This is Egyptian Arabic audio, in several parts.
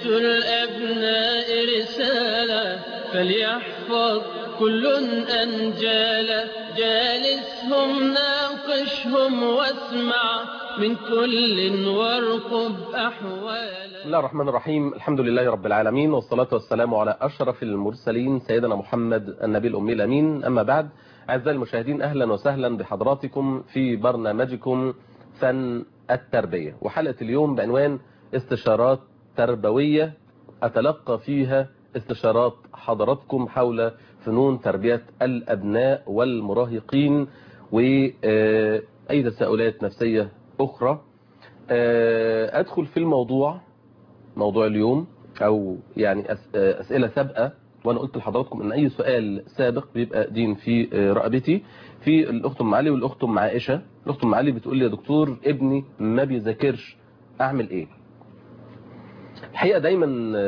الأبناء رسالة فليحفظ كل أنجالا جالسهم ناقشهم واسمع من كل وارقب أحوالا بسم الله الرحمن الرحيم الحمد لله رب العالمين والصلاة والسلام على أشرف المرسلين سيدنا محمد النبي الأمي الأمين أما بعد أعزائي المشاهدين أهلا وسهلا بحضراتكم في برنامجكم فن التربية وحلقة اليوم بعنوان استشارات تربوية أتلقى فيها استشارات حضراتكم حول فنون تربية الأبناء والمراهقين وأي تساؤلات نفسية أخرى أدخل في الموضوع موضوع اليوم أو يعني أسئلة سابقة وأنا قلت لحضراتكم أن أي سؤال سابق بيبقى دين في رقبتي في الأخت أم علي والأخت أم عائشة الأخت أم علي بتقول لي يا دكتور ابني ما بيذاكرش أعمل إيه الحقيقة دايما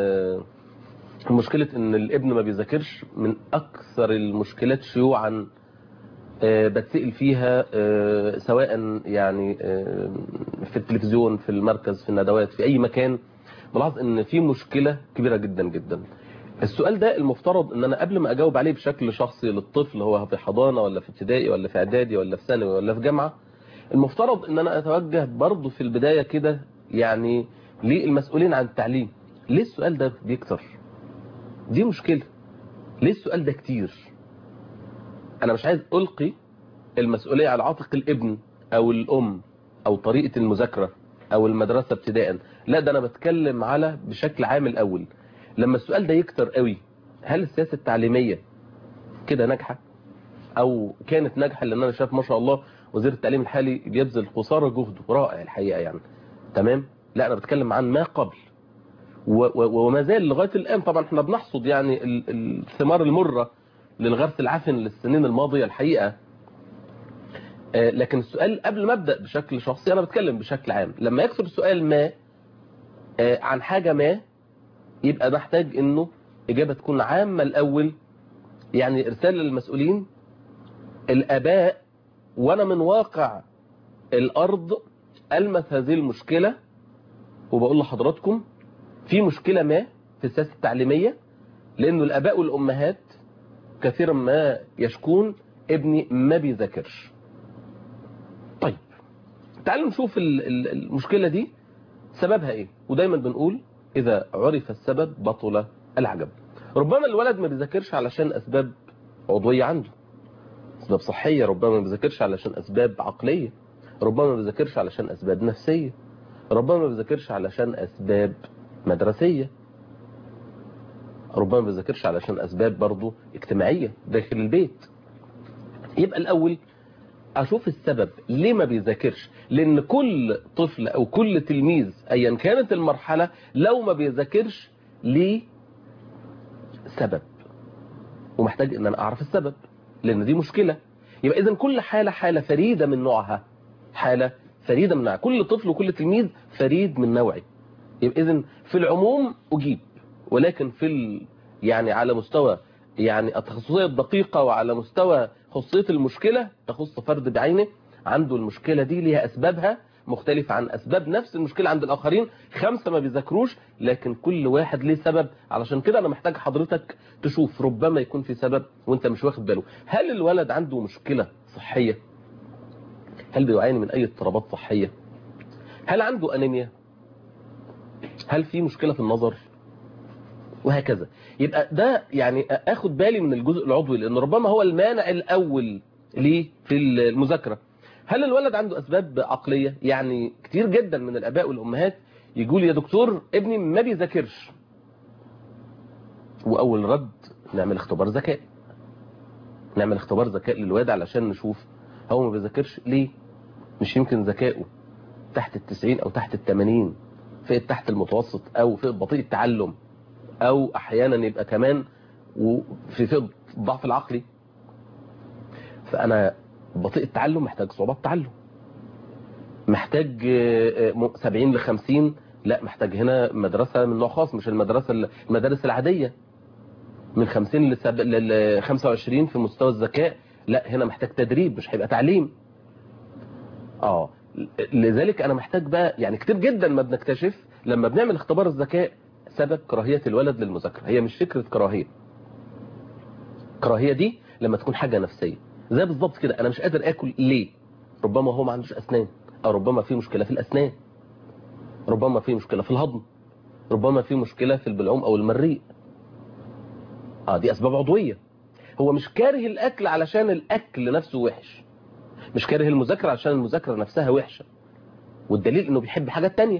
مشكلة ان الابن ما بيذاكرش من اكثر المشكلات شيوعا بتسئل فيها سواء يعني في التلفزيون في المركز في الندوات في اي مكان ملاحظ ان في مشكلة كبيرة جدا جدا السؤال ده المفترض ان انا قبل ما اجاوب عليه بشكل شخصي للطفل هو في حضانة ولا في ابتدائي ولا في اعدادي ولا في ثانوي ولا في جامعة المفترض ان انا اتوجه برضه في البداية كده يعني للمسؤولين عن التعليم ليه السؤال ده بيكتر دي مشكلة ليه السؤال ده كتير انا مش عايز القي المسؤولية على عاتق الابن او الام او طريقة المذاكرة او المدرسة ابتداء لا ده انا بتكلم على بشكل عام الاول لما السؤال ده يكتر قوي هل السياسة التعليمية كده ناجحة او كانت ناجحة لان انا شايف ما شاء الله وزير التعليم الحالي بيبذل قصارى جهده رائع الحقيقة يعني تمام لا انا بتكلم عن ما قبل وما زال لغاية الآن طبعا احنا بنحصد يعني الثمار المرة للغرس العفن للسنين الماضية الحقيقة لكن السؤال قبل ما ابدا بشكل شخصي أنا بتكلم بشكل عام لما يكثر سؤال ما عن حاجة ما يبقى نحتاج انه إجابة تكون عامة الأول يعني إرسال للمسؤولين الآباء وأنا من واقع الأرض ألمس هذه المشكلة وبقول لحضراتكم في مشكلة ما في السياسة التعليمية لأنه الأباء والأمهات كثيرا ما يشكون ابني ما بيذاكرش طيب تعالوا نشوف المشكلة دي سببها ايه ودايما بنقول إذا عرف السبب بطل العجب ربما الولد ما بيذاكرش علشان أسباب عضوية عنده أسباب صحية ربما ما بيذاكرش علشان أسباب عقلية ربما ما بيذاكرش علشان أسباب نفسية ربما ما بيذاكرش علشان أسباب مدرسية ربما ما بيذاكرش علشان أسباب برضو اجتماعية داخل البيت يبقى الأول أشوف السبب ليه ما بيذاكرش لأن كل طفل أو كل تلميذ أيا كانت المرحلة لو ما بيذاكرش ليه سبب ومحتاج أن أنا أعرف السبب لأن دي مشكلة يبقى إذن كل حالة حالة فريدة من نوعها حالة فريدة من نوعها كل طفل وكل تلميذ فريد من نوعه يبقى إذن في العموم أجيب ولكن في ال... يعني على مستوى يعني التخصصية الدقيقة وعلى مستوى خصوصية المشكلة تخص فرد بعينه عنده المشكلة دي ليها أسبابها مختلفة عن أسباب نفس المشكلة عند الآخرين خمسة ما بيذاكروش لكن كل واحد ليه سبب علشان كده أنا محتاج حضرتك تشوف ربما يكون في سبب وانت مش واخد باله هل الولد عنده مشكلة صحية هل بيعاني من أي اضطرابات صحية هل عنده أنيميا هل في مشكلة في النظر وهكذا يبقى ده يعني اخد بالي من الجزء العضوي لان ربما هو المانع الاول ليه في المذاكرة هل الولد عنده اسباب عقلية يعني كتير جدا من الاباء والامهات يقول يا دكتور ابني ما بيذاكرش واول رد نعمل اختبار ذكاء نعمل اختبار ذكاء للواد علشان نشوف هو ما بيذاكرش ليه مش يمكن ذكائه تحت التسعين او تحت التمانين فئة تحت المتوسط او فئة بطيء التعلم او احيانا يبقى كمان في فئة الضعف العقلي فانا بطيء التعلم محتاج صعوبات تعلم محتاج 70 ل 50 لا محتاج هنا مدرسة من نوع خاص مش المدرسة المدارس العادية من 50 ل 25 في مستوى الذكاء لا هنا محتاج تدريب مش هيبقى تعليم اه لذلك انا محتاج بقى يعني كتير جدا ما بنكتشف لما بنعمل اختبار الذكاء سبب كراهية الولد للمذاكرة هي مش فكرة كراهية كراهية دي لما تكون حاجة نفسية زي بالظبط كده انا مش قادر اكل ليه ربما هو ما عندوش اسنان او ربما في مشكلة في الاسنان ربما في مشكلة في الهضم ربما في مشكلة في البلعوم او المريء اه دي اسباب عضوية هو مش كاره الاكل علشان الاكل نفسه وحش مش كاره المذاكرة عشان المذاكرة نفسها وحشة والدليل انه بيحب حاجات تانية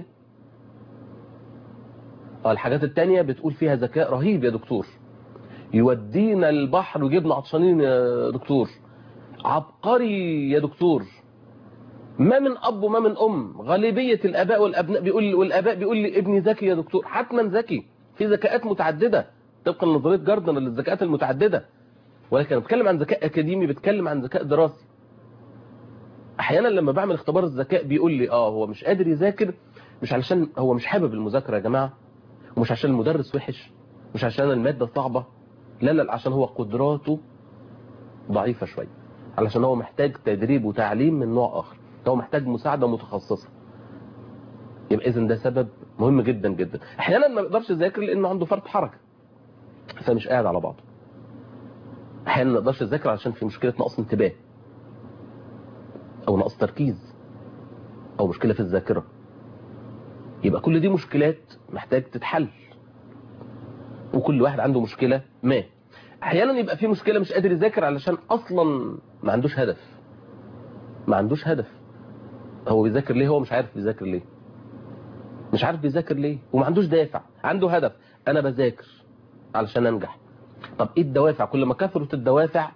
اه الحاجات التانية بتقول فيها ذكاء رهيب يا دكتور يودينا البحر ويجيبنا عطشانين يا دكتور عبقري يا دكتور ما من اب وما من ام غالبية الاباء والابناء بيقول والاباء بيقول لي ابني ذكي يا دكتور حتما ذكي في ذكاءات متعددة طبقا لنظريه جاردنر للذكاءات المتعددة ولكن انا بتكلم عن ذكاء اكاديمي بتكلم عن ذكاء دراسي احيانا لما بعمل اختبار الذكاء بيقول لي اه هو مش قادر يذاكر مش علشان هو مش حابب المذاكره يا جماعه ومش عشان المدرس وحش مش عشان الماده صعبه لا لا عشان هو قدراته ضعيفه شويه علشان هو محتاج تدريب وتعليم من نوع اخر هو محتاج مساعده متخصصه يبقى اذا ده سبب مهم جدا جدا احيانا ما بيقدرش يذاكر لانه عنده فرط حركه فمش قاعد على بعضه احيانا ما يقدرش يذاكر عشان في مشكله نقص انتباه او نقص تركيز او مشكله في الذاكره يبقى كل دي مشكلات محتاج تتحل وكل واحد عنده مشكله ما احيانا يبقى في مشكله مش قادر يذاكر علشان اصلا ما عندوش هدف ما عندوش هدف هو بيذاكر ليه هو مش عارف بيذاكر ليه مش عارف بيذاكر ليه وما عندوش دافع عنده هدف انا بذاكر علشان انجح طب ايه الدوافع كل ما كثرت الدوافع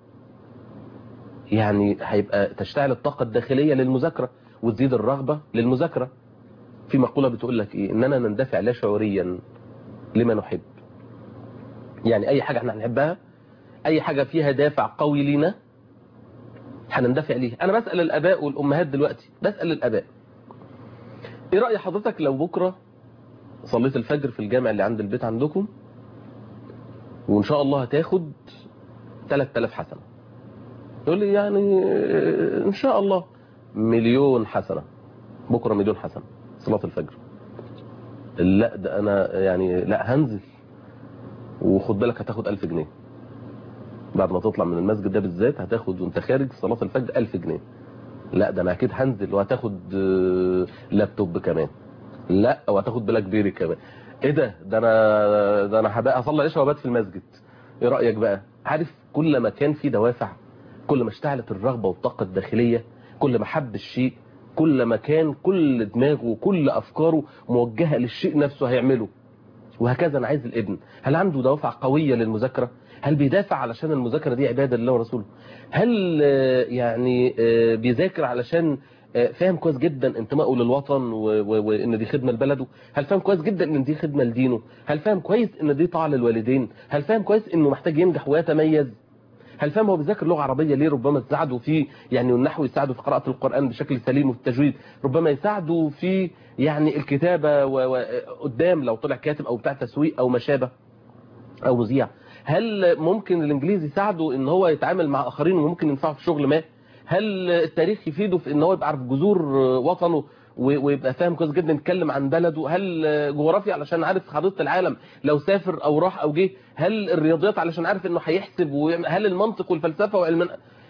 يعني هيبقى تشتعل الطاقة الداخلية للمذاكرة وتزيد الرغبة للمذاكرة في مقولة بتقول لك ايه اننا نندفع لا شعوريا لما نحب يعني اي حاجة احنا هنحبها اي حاجة فيها دافع قوي لينا هنندفع ليه انا بسأل الاباء والامهات دلوقتي بسأل الاباء ايه رأي حضرتك لو بكرة صليت الفجر في الجامع اللي عند البيت عندكم وان شاء الله هتاخد 3000 حسنة يقول لي يعني ان شاء الله مليون حسنة بكرة مليون حسنة صلاة الفجر لا ده انا يعني لا هنزل وخد بالك هتاخد 1000 جنيه بعد ما تطلع من المسجد ده بالذات هتاخد وانت خارج صلاة الفجر 1000 جنيه لا ده انا اكيد هنزل وهتاخد لابتوب كمان لا وهتاخد بلاك بيري كمان ايه ده ده انا ده انا هبقى اصلي عشاء وابات في المسجد ايه رايك بقى عارف كل ما كان في دوافع كل ما اشتعلت الرغبه والطاقه الداخليه كل ما حب الشيء كل ما كان كل دماغه وكل افكاره موجهه للشيء نفسه هيعمله وهكذا انا عايز الابن هل عنده دوافع قويه للمذاكره هل بيدافع علشان المذاكره دي عباده لله ورسوله هل يعني بيذاكر علشان فاهم كويس جدا انتمائه للوطن وان دي خدمه لبلده هل فاهم كويس جدا ان دي خدمه لدينه هل فاهم كويس ان دي طاعه للوالدين هل فاهم كويس انه محتاج ينجح ويتميز هل فاهم هو بيذاكر لغه عربيه ليه ربما تساعده في يعني النحو يساعده في قراءه القران بشكل سليم وفي التجويد ربما يساعده في يعني الكتابه وقدام لو طلع كاتب او بتاع تسويق او ما شابه او مذيع هل ممكن الانجليزي يساعده ان هو يتعامل مع اخرين وممكن ينفعه في شغل ما هل التاريخ يفيده في ان هو يبقى عارف جذور وطنه ويبقى فاهم كويس جدا يتكلم عن بلده هل جغرافيا علشان عارف خريطه العالم لو سافر او راح او جه هل الرياضيات علشان عارف انه هيحسب هل المنطق والفلسفه وعلم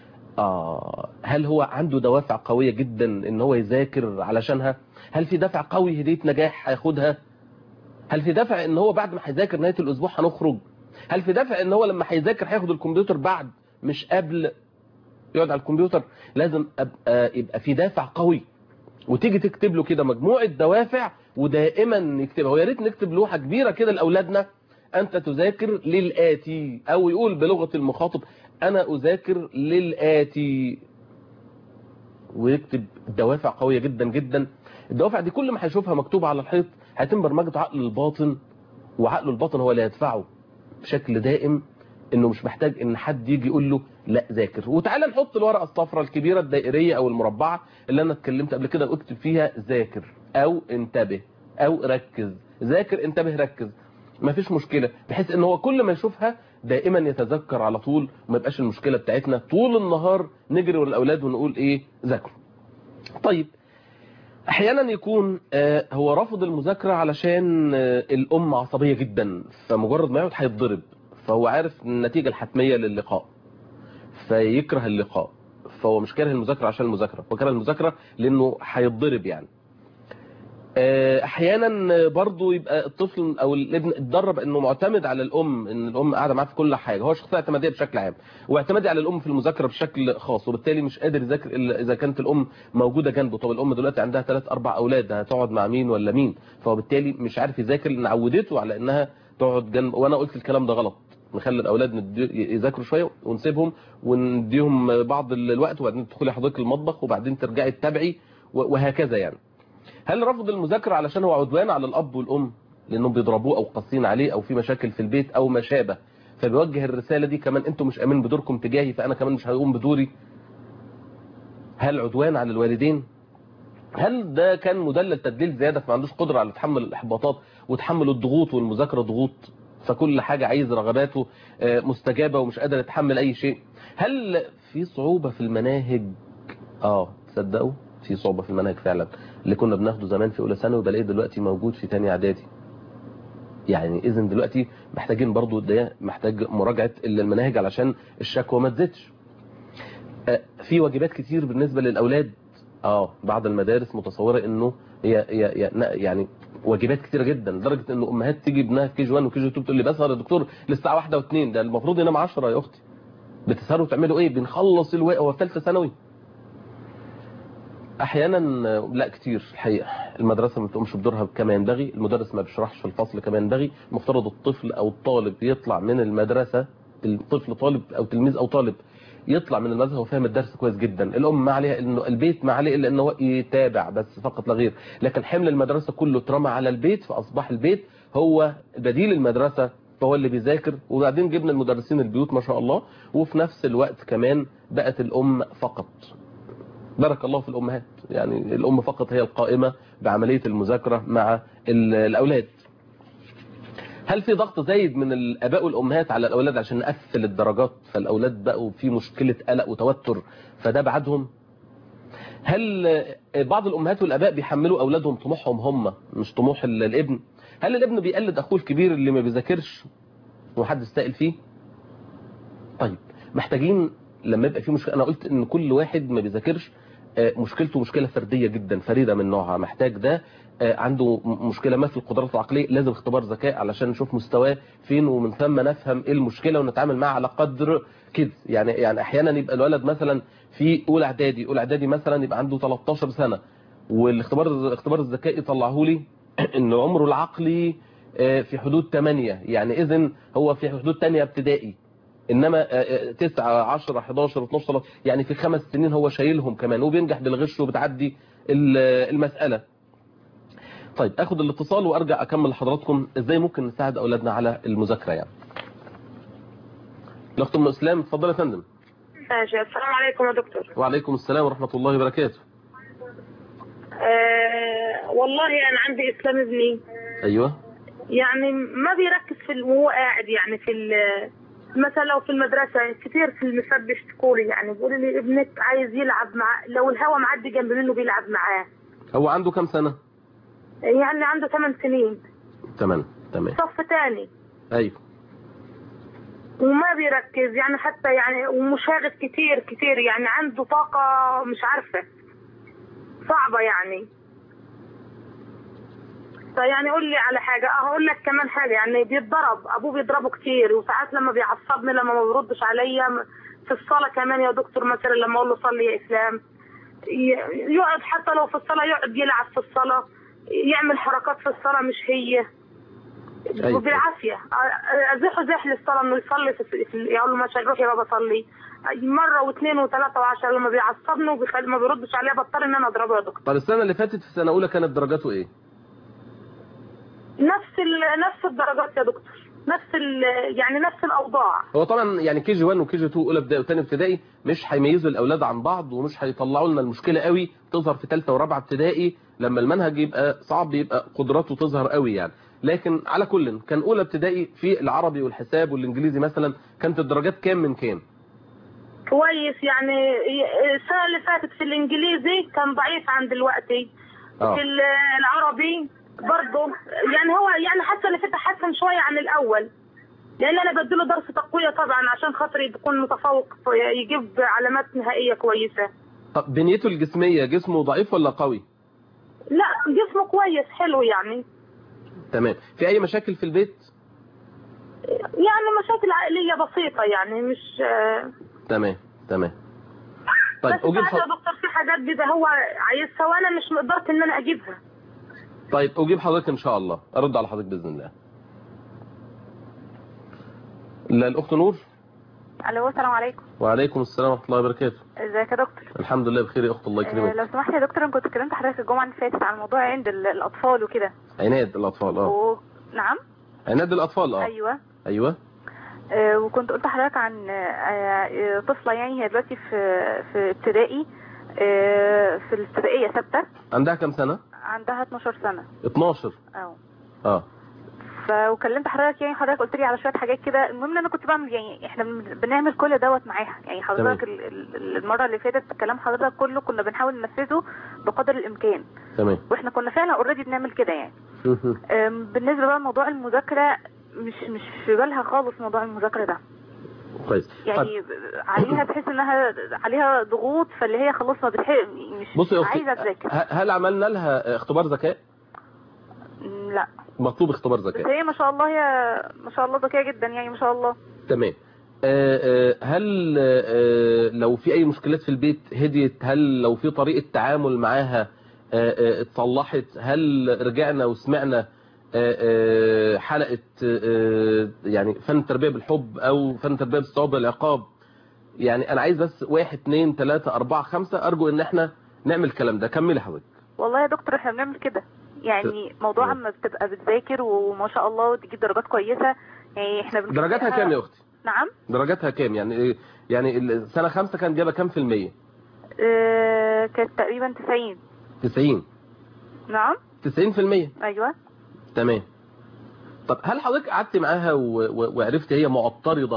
اه هل هو عنده دوافع قويه جدا ان هو يذاكر علشانها هل في دافع قوي هديه نجاح هياخدها هل في دافع ان هو بعد ما هيذاكر نهايه الاسبوع هنخرج هل في دافع ان هو لما هيذاكر هياخد الكمبيوتر بعد مش قبل يقعد على الكمبيوتر لازم أبقى يبقى في دافع قوي وتيجي تكتب له كده مجموعة دوافع ودائما نكتبها ويا ريت نكتب لوحة كبيرة كده لأولادنا أنت تذاكر للآتي أو يقول بلغة المخاطب أنا أذاكر للآتي ويكتب دوافع قوية جدا جدا الدوافع دي كل ما هيشوفها مكتوبة على الحيط هيتم برمجة عقل الباطن وعقله الباطن هو اللي يدفعه بشكل دائم انه مش محتاج ان حد يجي يقول له لا ذاكر وتعالى نحط الورقه الصفراء الكبيره الدائريه او المربعه اللي انا اتكلمت قبل كده واكتب فيها ذاكر او انتبه او ركز ذاكر انتبه ركز مفيش مشكله بحيث ان هو كل ما يشوفها دائما يتذكر على طول وما يبقاش المشكله بتاعتنا طول النهار نجري ورا الاولاد ونقول ايه ذاكروا طيب احيانا يكون آه، هو رافض المذاكره علشان آه، الام عصبيه جدا فمجرد ما يقعد هيتضرب فهو عارف النتيجه الحتميه للقاء فيكره اللقاء فهو مش كاره المذاكره عشان المذاكره هو كاره المذاكره لانه هيتضرب يعني آه، احيانا برضو يبقى الطفل او الابن اتدرب انه معتمد على الام ان الام قاعده معاه في كل حاجه هو شخصيه اعتماديه بشكل عام واعتمادي على الام في المذاكره بشكل خاص وبالتالي مش قادر يذاكر الا اذا كانت الام موجوده جنبه طب الام دلوقتي عندها ثلاث اربع اولاد هتقعد مع مين ولا مين فهو بالتالي مش عارف يذاكر لان عودته على انها تقعد جنب وانا قلت الكلام ده غلط نخلي الاولاد ندي- يذاكروا شويه ونسيبهم ونديهم بعض الوقت وبعدين تدخلي حضرتك المطبخ وبعدين ترجعي تتابعي و- وهكذا يعني هل رفض المذاكره علشان هو عدوان على الاب والام لانهم بيضربوه او قاسين عليه او في مشاكل في البيت او ما شابه فبيوجه الرساله دي كمان انتم مش امين بدوركم تجاهي فانا كمان مش هقوم بدوري هل عدوان على الوالدين هل ده كان مدلل تدليل زياده فما عندوش قدره على تحمل الاحباطات وتحمل الضغوط والمذاكره ضغوط فكل حاجه عايز رغباته آه، مستجابه ومش قادر يتحمل اي شيء هل في صعوبه في المناهج اه تصدقوا في صعوبه في المنهج فعلا اللي كنا بناخده زمان في اولى ثانوي بلاقيه دلوقتي موجود في تاني اعدادي يعني اذا دلوقتي محتاجين برضو ده محتاج مراجعه المناهج علشان الشكوى ما تزيدش آه، في واجبات كتير بالنسبه للاولاد اه بعض المدارس متصوره انه هي هي هي- يعني واجبات كتيره جدا لدرجه ان امهات تيجي ابنها في كي جي 1 وكي جي 2 تقول لي بسهر يا دكتور للساعه 1 و2 ده المفروض ينام 10 يا اختي بتسهروا تعملوا ايه بنخلص الوقت هو في ثالثه ثانوي احيانا لا كتير الحقيقه المدرسه ما بتقومش بدورها كما ينبغي المدرس ما بيشرحش في الفصل كما ينبغي المفترض الطفل او الطالب يطلع من المدرسه الطفل طالب او تلميذ او طالب يطلع من المدرسه هو فاهم الدرس كويس جدا الام ما عليها انه البيت ما عليه الا انه هو يتابع بس فقط لا غير لكن حمل المدرسه كله اترمى على البيت فاصبح البيت هو بديل المدرسه فهو اللي بيذاكر وبعدين جبنا المدرسين البيوت ما شاء الله وفي نفس الوقت كمان بقت الام فقط بارك الله في الامهات يعني الام فقط هي القائمه بعمليه المذاكره مع ال- الاولاد هل في ضغط زايد من الاباء والامهات على الاولاد عشان نقفل الدرجات فالاولاد بقوا في مشكله قلق وتوتر فده بعدهم هل بعض الامهات والاباء بيحملوا اولادهم طموحهم هم مش طموح ال- الابن هل الابن بيقلد اخوه الكبير اللي ما بيذاكرش ومحدش سائل فيه طيب محتاجين لما يبقى في مشكله انا قلت ان كل واحد ما بيذاكرش آه، مشكلته مشكله فرديه جدا فريده من نوعها محتاج ده آه، عنده م- مشكله ما في القدرات العقليه لازم اختبار ذكاء علشان نشوف مستواه فين ومن ثم نفهم ايه المشكله ونتعامل معها على قدر كده يعني يعني احيانا يبقى الولد مثلا في اولى اعدادي اولى اعدادي مثلا يبقى عنده 13 سنه والاختبار الاختبار الذكاء يطلعه لي ان عمره العقلي آه، في حدود 8 يعني اذا هو في حدود ثانيه ابتدائي انما 9 10 11 12 13 يعني في خمس سنين هو شايلهم كمان وبينجح بالغش وبتعدي ال- المساله طيب اخد الاتصال وارجع اكمل لحضراتكم ازاي ممكن نساعد اولادنا على المذاكره يعني الاخت ام اسلام اتفضل يا فندم ماشي السلام عليكم يا دكتور وعليكم السلام ورحمه الله وبركاته آه والله انا عندي اسلام ابني ايوه يعني ما بيركز في ال- وهو قاعد يعني في ال- مثلا لو في المدرسه كتير في المساب بيشتكوا لي يعني بيقولوا لي ابنك عايز يلعب مع لو الهوا معدي جنب منه بيلعب معاه هو عنده كام سنه يعني عنده 8 سنين تمام تمام صف تاني ايوه وما بيركز يعني حتى يعني ومشاغب كتير كتير يعني عنده طاقة مش عارفة صعبة يعني فيعني قول لي على حاجة اه هقول لك كمان حاجة يعني بيتضرب ابوه بيضربه كتير وساعات لما بيعصبني لما ما بيردش عليا م- في الصلاة كمان يا دكتور مثلا لما اقول له صلي يا اسلام ي- يقعد حتى لو في الصلاة يقعد يلعب في الصلاة يعمل حركات في الصلاة مش هي أيوة. وبالعافيه ازحه زح للصلاه انه يصلي في, في يقول له ماشي روح يا بابا صلي مره واثنين وثلاثه وعشره لما بيعصبني وبيخلي ما بيردش عليا بضطر ان انا اضربه يا دكتور طب السنه اللي فاتت في سنه اولى كانت درجاته ايه نفس ال... نفس الدرجات يا دكتور نفس ال... يعني نفس الاوضاع هو طبعا يعني كي جي 1 وكي جي 2 اولى ابتدائي وثاني ابتدائي مش هيميزوا الاولاد عن بعض ومش هيطلعوا لنا المشكله قوي تظهر في ثالثه ورابعه ابتدائي لما المنهج يبقى صعب يبقى قدراته تظهر قوي يعني لكن على كل كان اولى ابتدائي في العربي والحساب والانجليزي مثلا كانت الدرجات كام من كام كويس يعني السنه اللي فاتت في الانجليزي كان ضعيف عن دلوقتي اه في ال- العربي برضه يعني هو يعني حاسه ان في تحسن شويه عن الاول لان انا بديله درس تقويه طبعا عشان خاطر يكون متفوق يجيب علامات نهائيه كويسه طب بنيته الجسميه جسمه ضعيف ولا قوي لا جسمه كويس حلو يعني تمام في اي مشاكل في البيت يعني مشاكل عائليه بسيطه يعني مش آه، تمام تمام طيب بس اجيب ساعات حض... يا دكتور في حاجات كده هو عايزها وانا مش مقدرت ان انا اجيبها طيب اجيب حضرتك ان شاء الله ارد على حضرتك باذن الله لا الاخت نور الو السلام عليكم وعليكم السلام ورحمه الله وبركاته ازيك يا دكتور الحمد لله بخير يا اخت الله آه، يكرمك لو سمحت يا دكتور انا كنت كلمت حضرتك الجمعه اللي فاتت عن موضوع عند ال- الاطفال وكده عناد الاطفال اه و... نعم عناد الاطفال اه ايوه ايوه آه، وكنت قلت لحضرتك عن آه، آه، طفله يعني هي دلوقتي في في ابتدائي آه، في الابتدائيه ثابته عندها كام سنه عندها 12 سنه 12 اه اه ف وكلمت حضرتك يعني حضرتك قلت لي على شويه حاجات كده المهم ان انا كنت بعمل يعني احنا بن- بنعمل كل دوت معاها يعني حضرتك ال- ال- المره اللي فاتت كلام حضرتك كله كنا بنحاول ننفذه بقدر الامكان تمام واحنا كنا فعلا اوريدي بنعمل كده يعني أم، بالنسبه بقى لموضوع المذاكره مش مش في بالها خالص موضوع المذاكره ده كويس طيب يعني ب- عليها تحس انها عليها ضغوط فاللي هي خلاص ما بتحق مش بصي يا اختي عايزه تذاكر ه- هل عملنا لها اختبار ذكاء م، لا مطلوب اختبار بس ذكاء هي ما شاء الله هي ما شاء الله ذكيه جدا يعني ما شاء الله تمام آه، آه، هل آه، لو في اي مشكلات في البيت هديت هل لو في طريقة تعامل معاها آه، آه، اتصلحت هل رجعنا وسمعنا آه، آه، حلقة آه، يعني فن التربية بالحب او فن التربية بالصعوبة والعقاب يعني انا عايز بس واحد اتنين تلاتة اربعة خمسة ارجو ان احنا نعمل الكلام ده كملي حضرتك والله يا دكتور احنا بنعمل كده يعني موضوع اما بتبقى بتذاكر وما شاء الله وتجيب درجات كويسه يعني احنا بنجيب درجاتها لها- كام يا اختي نعم درجاتها كام يعني يعني السنة خمسة كان جايبة كام في المية آه كانت تقريبا 90 تسعين نعم تسعين في المية ايوه تمام طب هل حضرتك قعدت معاها و... و... وعرفت هي معترضة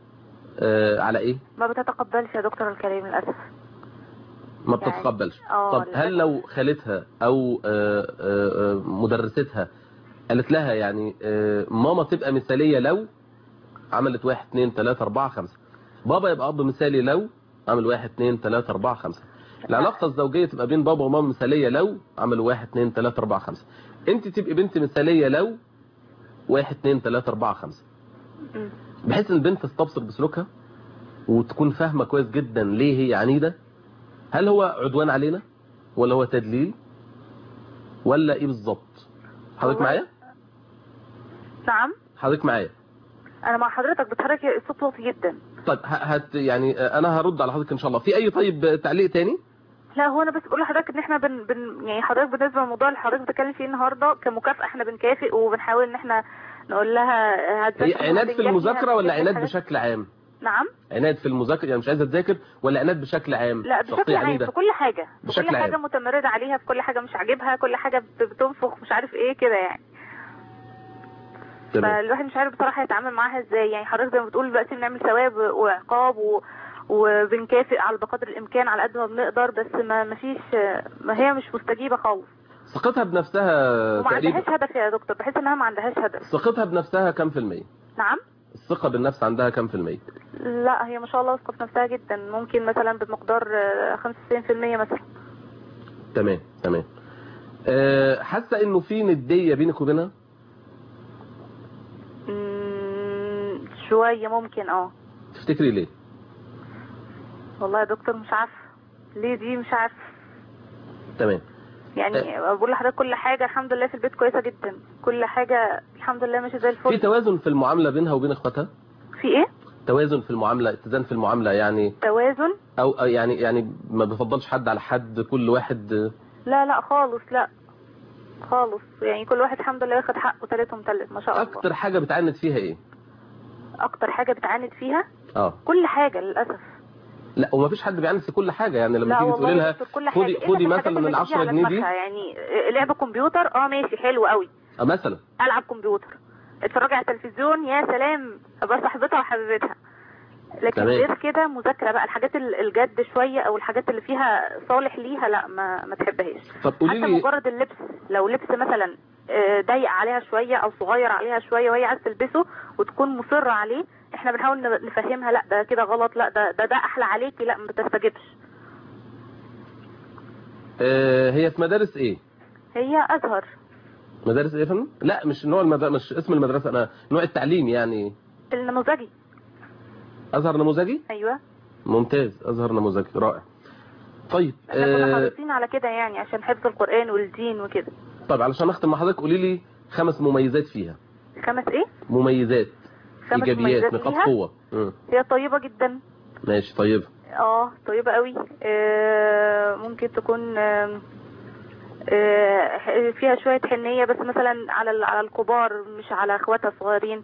آه على ايه ما بتتقبلش يا دكتور الكريم للاسف ما يعني- بتتقبلش اه طب هل لو خالتها او آه آه آه، مدرستها قالت لها يعني آه ماما تبقى مثالية لو عملت واحد اتنين تلاتة اربعة خمسة بابا يبقى اب مثالي لو عمل واحد اتنين تلاتة اربعة خمسة العلاقة الزوجية تبقى بين بابا وماما مثالية لو عملوا واحد اتنين تلاتة اربعة خمسة انت تبقي بنت مثالية لو واحد اتنين تلاتة اربعة خمسة مم. بحيث ان البنت تستبصر بسلوكها وتكون فاهمة كويس جدا ليه هي عنيدة هل هو عدوان علينا ولا هو تدليل ولا ايه بالظبط حضرتك والله- معايا نعم حضرتك معايا انا مع حضرتك بتحرك الصوت واطي جدا طيب ه- هت يعني آه، انا هرد على حضرتك ان شاء الله في اي طيب تعليق تاني لا هو انا بس بقول لحضرتك ان احنا بن, بن يعني حضرتك بالنسبه للموضوع اللي حضرتك بتتكلم فيه النهارده كمكافاه احنا بنكافئ وبنحاول ان احنا نقول لها هتذاكر هي عناد في وهتنجحي، المذاكرة ولا هتنجحي عناد حاجات- بشكل عام نعم عناد في المذاكرة يعني مش عايزة تذاكر ولا عناد بشكل عام لا بشكل شخصية عام عنيدة في كل حاجه في بشكل كل عام. حاجه متمرده عليها في كل حاجه مش عاجبها كل حاجه بت- بتنفخ مش عارف ايه كده يعني تمام فالواحد مش عارف بصراحه يتعامل معاها ازاي يعني حضرتك زي ما بتقول دلوقتي بنعمل ثواب وعقاب و... وبنكافئ على بقدر الامكان على قد ما بنقدر بس ما مفيش ما هي مش مستجيبه خالص ثقتها بنفسها وما تقريبا عندهاش هدف يا دكتور بحس انها ما عندهاش هدف ثقتها بنفسها كام في المية نعم الثقة بالنفس عندها كام في المية لا هي ما شاء الله واثقه في نفسها جدا ممكن مثلا بمقدار آه، 95% مثلا تمام تمام أه حاسة انه في ندية بينك وبينها مم، شويه ممكن اه تفتكري ليه والله يا دكتور مش عارفه ليه دي مش عارفه تمام يعني بقول لحضرتك كل حاجه الحمد لله في البيت كويسه جدا كل حاجه الحمد لله ماشيه زي في الفل توازن في المعاملة بينها وبين اخواتها في ايه توازن في المعاملة اتزان في المعاملة يعني توازن او أو يعني يعني ما بفضلش حد على حد كل واحد لا لا خالص لا خالص يعني كل واحد الحمد لله واخد حقه تالت ومتلت ما شاء الله اكتر حاجة بتعند فيها ايه اكتر حاجه بتعاند فيها اه كل حاجه للاسف لا وما فيش حد بيعند في كل حاجة يعني لما لا تيجي والله تقولي يا لها دكتور كل حاجه خدي إلا خدي في الحاجات مثلا اللي ال بتيجي 10 على جنيه دي دماغها. يعني لعب كمبيوتر اه ماشي حلو قوي آه مثلا العب كمبيوتر اتفرجي على التلفزيون يا سلام ابقى صاحبتها وحبيبتها لكن تمام. غير كده مذاكره بقى الحاجات ال- الجد شويه او الحاجات اللي فيها صالح ليها لا ما ما تحبهاش طب قولي حتى لي مجرد اللبس لو لبس مثلا آه، ضيق عليها شويه او صغير عليها شويه وهي عايزه تلبسه وتكون مصره عليه احنا بنحاول ن- نفهمها لا ده كده غلط لا ده ده, ده احلى عليكي لا ما تستجبش آه هي في مدارس ايه هي ازهر مدارس ايه يا فندم لا مش نوع المدرسة مش اسم المدرسة انا نوع التعليم يعني النموذجي ازهر نموذجي ايوه ممتاز ازهر نموذجي رائع طيب احنا كنا آه حريصين على كده يعني عشان حفظ القران والدين وكده طيب علشان اختم مع حضرتك قولي لي خمس مميزات فيها خمس ايه مميزات خمس ايجابيات مميزات نقاط ليها؟ قوة مم. هي طيبه جدا ماشي طيب اه طيبة قوي آه ممكن تكون آه آه فيها شوية حنية بس مثلا على ال- على الكبار مش على اخواتها الصغيرين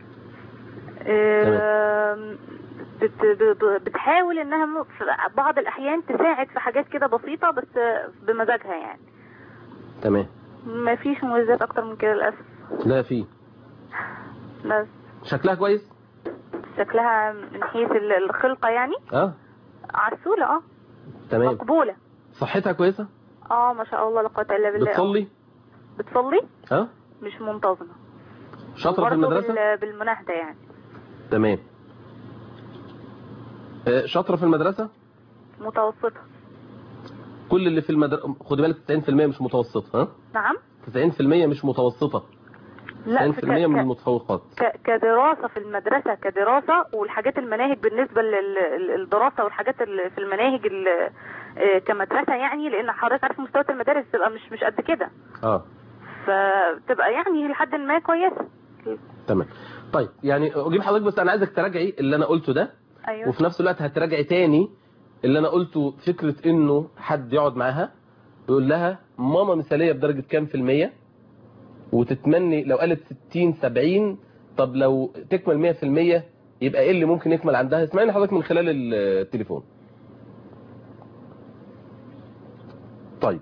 آه بت ب- بتحاول انها م- في بعض الاحيان تساعد في حاجات كده بسيطة بس آه، بمزاجها يعني تمام ما فيش مميزات اكتر من كده للاسف لا في بس شكلها كويس شكلها من حيث ال- الخلقة يعني اه عسولة اه تمام مقبولة صحتها كويسة اه ما شاء الله لا قوة الا بالله بتصلي بتصلي اه مش منتظمة شاطرة في وبرضه المدرسة بال- بالمناهدة يعني تمام آه، شاطرة في المدرسة متوسطة كل اللي في المدرسة خدي بالك 90% مش متوسطة ها نعم 90% مش متوسطة 90% لا في ك- من ك- المتفوقات ك- كدراسة في المدرسة كدراسة والحاجات المناهج بالنسبة للدراسة والحاجات اللي في المناهج ال- آه، كمدرسة يعني لأن حضرتك عارف مستوى المدارس تبقى مش مش قد كده اه فتبقى يعني لحد ما كويسة تمام طيب يعني اجيب حضرتك بس انا عايزك تراجعي اللي انا قلته ده أيوه وفي نفس الوقت هتراجعي تاني اللي انا قلته فكرة انه حد يقعد معاها ويقول لها ماما مثالية بدرجة كام في المية وتتمني لو قالت 60 70 طب لو تكمل 100 في المية يبقى ايه اللي ممكن يكمل عندها اسمعيني حضرتك من خلال التليفون طيب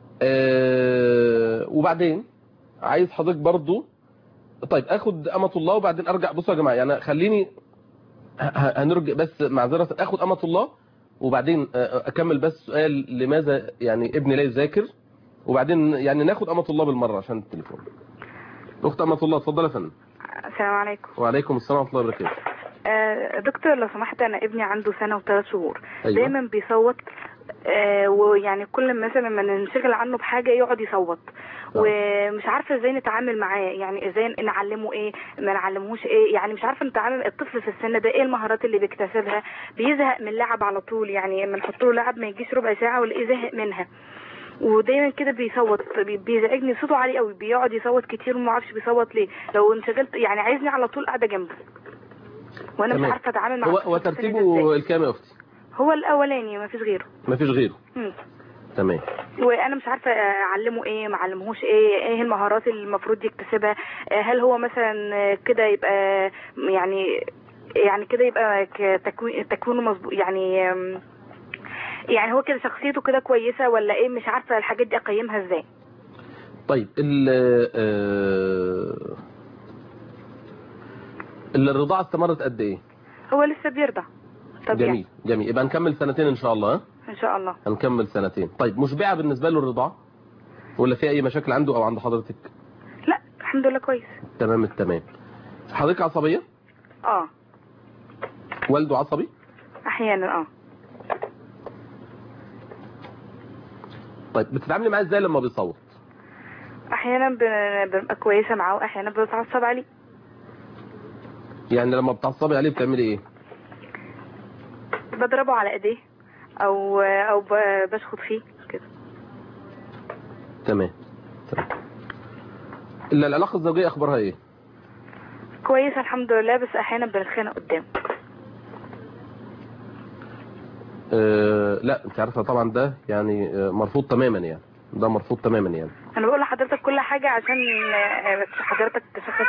آه وبعدين عايز حضرتك برضو طيب اخد امة الله وبعدين ارجع بصوا يا جماعة يعني خليني ه- هنرجع بس معذرة اخد امة الله وبعدين آه، اكمل بس سؤال لماذا يعني ابني لا يذاكر وبعدين يعني ناخد امة الله بالمرة عشان التليفون اخت امة الله اتفضل يا فندم السلام عليكم وعليكم السلام ورحمة الله وبركاته آه دكتور لو سمحت انا ابني عنده سنة وثلاث شهور أيوة. دايما بيصوت آه ويعني كل مثلا ما ننشغل عنه بحاجة يقعد يصوت ومش عارفة ازاي نتعامل معاه يعني ازاي نعلمه ايه ما نعلمهوش ايه يعني مش عارفة نتعامل الطفل في السن ده ايه المهارات اللي بيكتسبها بيزهق من اللعب على طول يعني لما نحط له لعب ما يجيش ربع ساعة ولاقيه زهق منها ودايما كده بيصوت بي- بيزعجني صوته عالي قوي بيقعد يصوت كتير وما اعرفش بيصوت ليه لو انشغلت يعني عايزني على طول قاعده جنبه وانا مش تمام. عارفه اتعامل مع هو الطفل هو في السن ده ترتيبه إزاي. الكام يا اختي هو الاولاني ما فيش غيره مفيش غيره مم. تمام وانا مش عارفه اعلمه ايه ما اعلمهوش ايه ايه المهارات اللي المفروض يكتسبها آه، هل هو مثلا آه، كده يبقى يعني يعني كده يبقى ك- تكوين تكوينه مظبوط يعني آم، يعني هو كده شخصيته كده كويسه ولا ايه مش عارفه الحاجات دي اقيمها ازاي طيب ال آه، الرضاعة استمرت قد ايه هو لسه بيرضع طبيعي جميل جميل يبقى نكمل سنتين ان شاء الله ها ان شاء الله هنكمل سنتين طيب مشبعة بالنسبة له الرضاعة ولا في اي مشاكل عنده او عند حضرتك لا الحمد لله كويس تمام التمام حضرتك عصبية اه والده عصبي احيانا اه طيب بتتعاملي معاه ازاي لما بيصوت احيانا ب- ببقى كويسه معاه واحيانا بتعصب عليه يعني لما بتعصبي عليه بتعملي ايه بضربه على ايديه او او ب- بشخط فيه كده تمام تمام الا العلاقة الزوجية اخبارها ايه كويسه الحمد لله بس احيانا بنتخانق قدام أه لا انت عارفه طبعا ده يعني آه، مرفوض تماما يعني ده مرفوض تماما يعني انا بقول لحضرتك كل حاجه عشان آه، حضرتك تشخص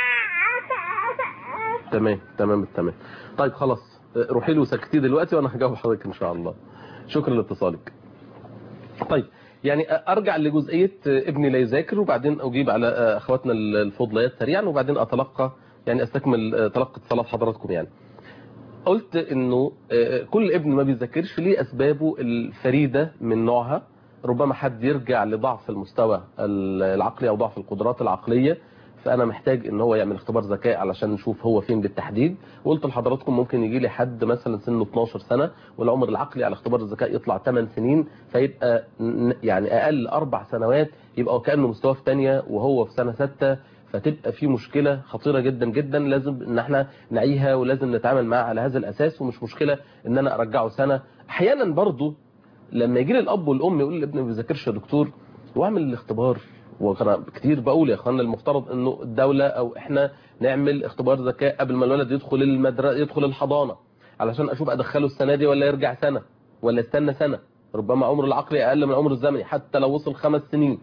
تمام تمام تمام طيب خلاص آه، روحي له وسكتيه دلوقتي وانا هجاوب حضرتك ان شاء الله شكرا لاتصالك طيب يعني آه، ارجع لجزئيه آه، ابني لا يذاكر وبعدين اجيب على آه، اخواتنا الفضليات سريعا وبعدين اتلقى يعني استكمل آه، تلقي اتصالات حضراتكم يعني قلت انه آه، كل ابن ما بيذاكرش ليه اسبابه الفريده من نوعها ربما حد يرجع لضعف المستوى العقلي او ضعف القدرات العقليه فانا محتاج ان هو يعمل اختبار ذكاء علشان نشوف هو فين بالتحديد وقلت لحضراتكم ممكن يجي لي حد مثلا سنه 12 سنه والعمر العقلي على اختبار الذكاء يطلع 8 سنين فيبقى ن- يعني اقل اربع سنوات يبقى كانه مستواه في ثانيه وهو في سنه سته فتبقى في مشكله خطيره جدا جدا لازم ان احنا نعيها ولازم نتعامل معاها على هذا الاساس ومش مشكله ان انا ارجعه سنه احيانا برضو لما يجي لي الاب والام يقول لي ابني ما بيذاكرش يا دكتور واعمل الاختبار وانا كتير بقول يا اخوانا المفترض انه الدوله او احنا نعمل اختبار ذكاء قبل ما الولد يدخل المدرسه يدخل الحضانه علشان اشوف ادخله السنه دي ولا يرجع سنه ولا يستنى سنه ربما عمره العقلي اقل من عمره الزمني حتى لو وصل خمس سنين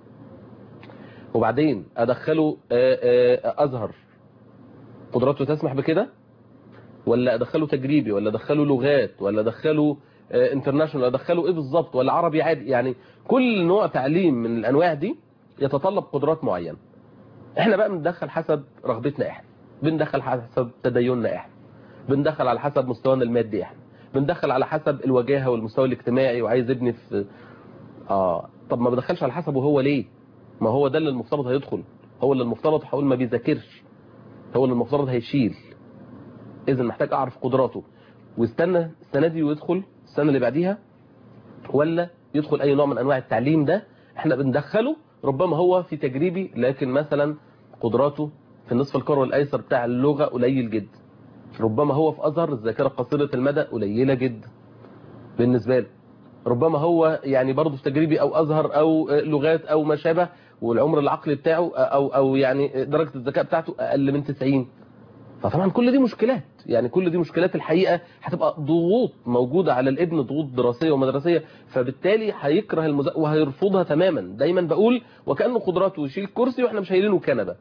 وبعدين ادخله آه، آه، ازهر قدراته تسمح بكده ولا ادخله تجريبي ولا ادخله لغات ولا ادخله انترناشونال ادخله ايه بالظبط ولا عربي عادي يعني كل نوع تعليم من الانواع دي يتطلب قدرات معينه احنا بقى بندخل حسب رغبتنا احنا بندخل حسب تديننا احنا بندخل على حسب مستوانا المادي احنا بندخل على حسب الوجاهه والمستوى الاجتماعي وعايز ابني في اه طب ما بدخلش على حسبه هو ليه ما هو ده اللي المفترض هيدخل هو اللي المفترض هقول ما بيذاكرش هو اللي المفترض هيشيل اذا محتاج اعرف قدراته واستنى السنه دي ويدخل السنه اللي بعديها ولا يدخل اي نوع من انواع التعليم ده احنا بندخله ربما هو في تجريبي لكن مثلا قدراته في النصف الكروي الايسر بتاع اللغه قليل جدا ربما هو في ازهر الذاكره قصيره المدى قليله جدا بالنسبه له ربما هو يعني برضه في تجريبي او ازهر او لغات او ما شابه والعمر العقلي بتاعه او او يعني درجه الذكاء بتاعته اقل من 90 فطبعا كل دي مشكلات يعني كل دي مشكلات الحقيقه هتبقى ضغوط موجوده على الابن ضغوط دراسيه ومدرسيه فبالتالي هيكره المذاكره وهيرفضها تماما دايما بقول وكانه قدراته يشيل كرسي واحنا مش شايلينه كنبه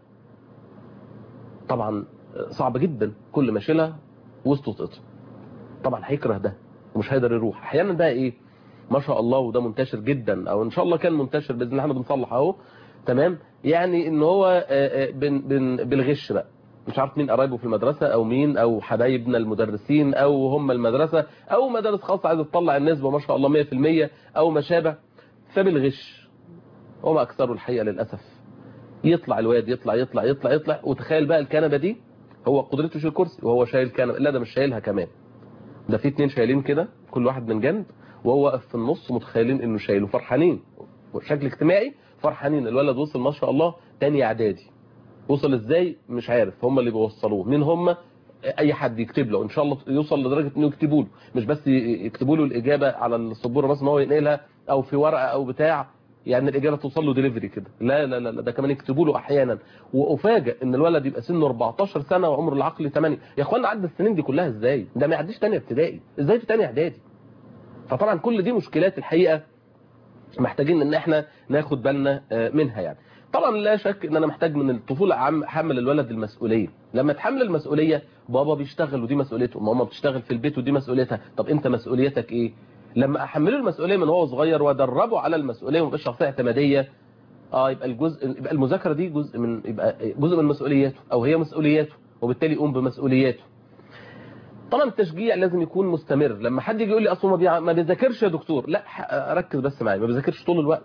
طبعا صعب جدا كل ما يشيلها وسطه تقطع طبعا هيكره ده ومش هيقدر يروح احيانا بقى ايه ما شاء الله وده منتشر جدا او ان شاء الله كان منتشر باذن الله احنا بنصلح اهو تمام يعني ان هو آه، آه، بن بن بالغش بقى مش عارف مين قرايبه في المدرسه او مين او حبايبنا المدرسين او هم المدرسه او مدارس خاصه عايزه تطلع النسبه ما شاء الله 100% او ما شابه فبالغش وما اكثره الحقيقه للاسف يطلع الواد يطلع يطلع يطلع يطلع وتخيل بقى الكنبه دي هو قدرته يشيل كرسي وهو شايل كنبه لا ده مش شايلها كمان ده في اتنين شايلين كده كل واحد من جنب وهو واقف في النص متخيلين انه شايله فرحانين بشكل اجتماعي فرحانين الولد وصل ما شاء الله تاني اعدادي وصل ازاي مش عارف هم اللي بيوصلوه مين هم اي حد يكتب له ان شاء الله يوصل لدرجه انه يكتبوا له مش بس يكتبوا له الاجابه على السبوره مثلا هو ينقلها او في ورقه او بتاع يعني الاجابه توصل له ديليفري كده لا لا لا ده كمان يكتبوا له احيانا وافاجئ ان الولد يبقى سنه 14 سنه وعمره العقلي 8 يا اخوانا عدى السنين دي كلها ازاي ده ما يعديش ثانيه ابتدائي ازاي في ثانيه اعدادي فطبعا كل دي مشكلات الحقيقه محتاجين ان احنا ناخد بالنا منها يعني طبعا لا شك ان انا محتاج من الطفوله عم احمل الولد المسؤوليه لما تحمل المسؤوليه بابا بيشتغل ودي مسؤوليته ماما بتشتغل في البيت ودي مسؤوليتها طب انت مسؤوليتك ايه لما احمله المسؤوليه من هو صغير وادربه على المسؤوليه وما شخصيه اعتماديه اه يبقى الجزء يبقى المذاكره دي جزء من يبقى جزء من مسؤولياته او هي مسؤولياته وبالتالي يقوم بمسؤولياته طبعا التشجيع لازم يكون مستمر لما حد يجي يقول لي اصل ما, بيع... ما بيذاكرش يا دكتور لا ركز بس معايا ما بيذاكرش طول الوقت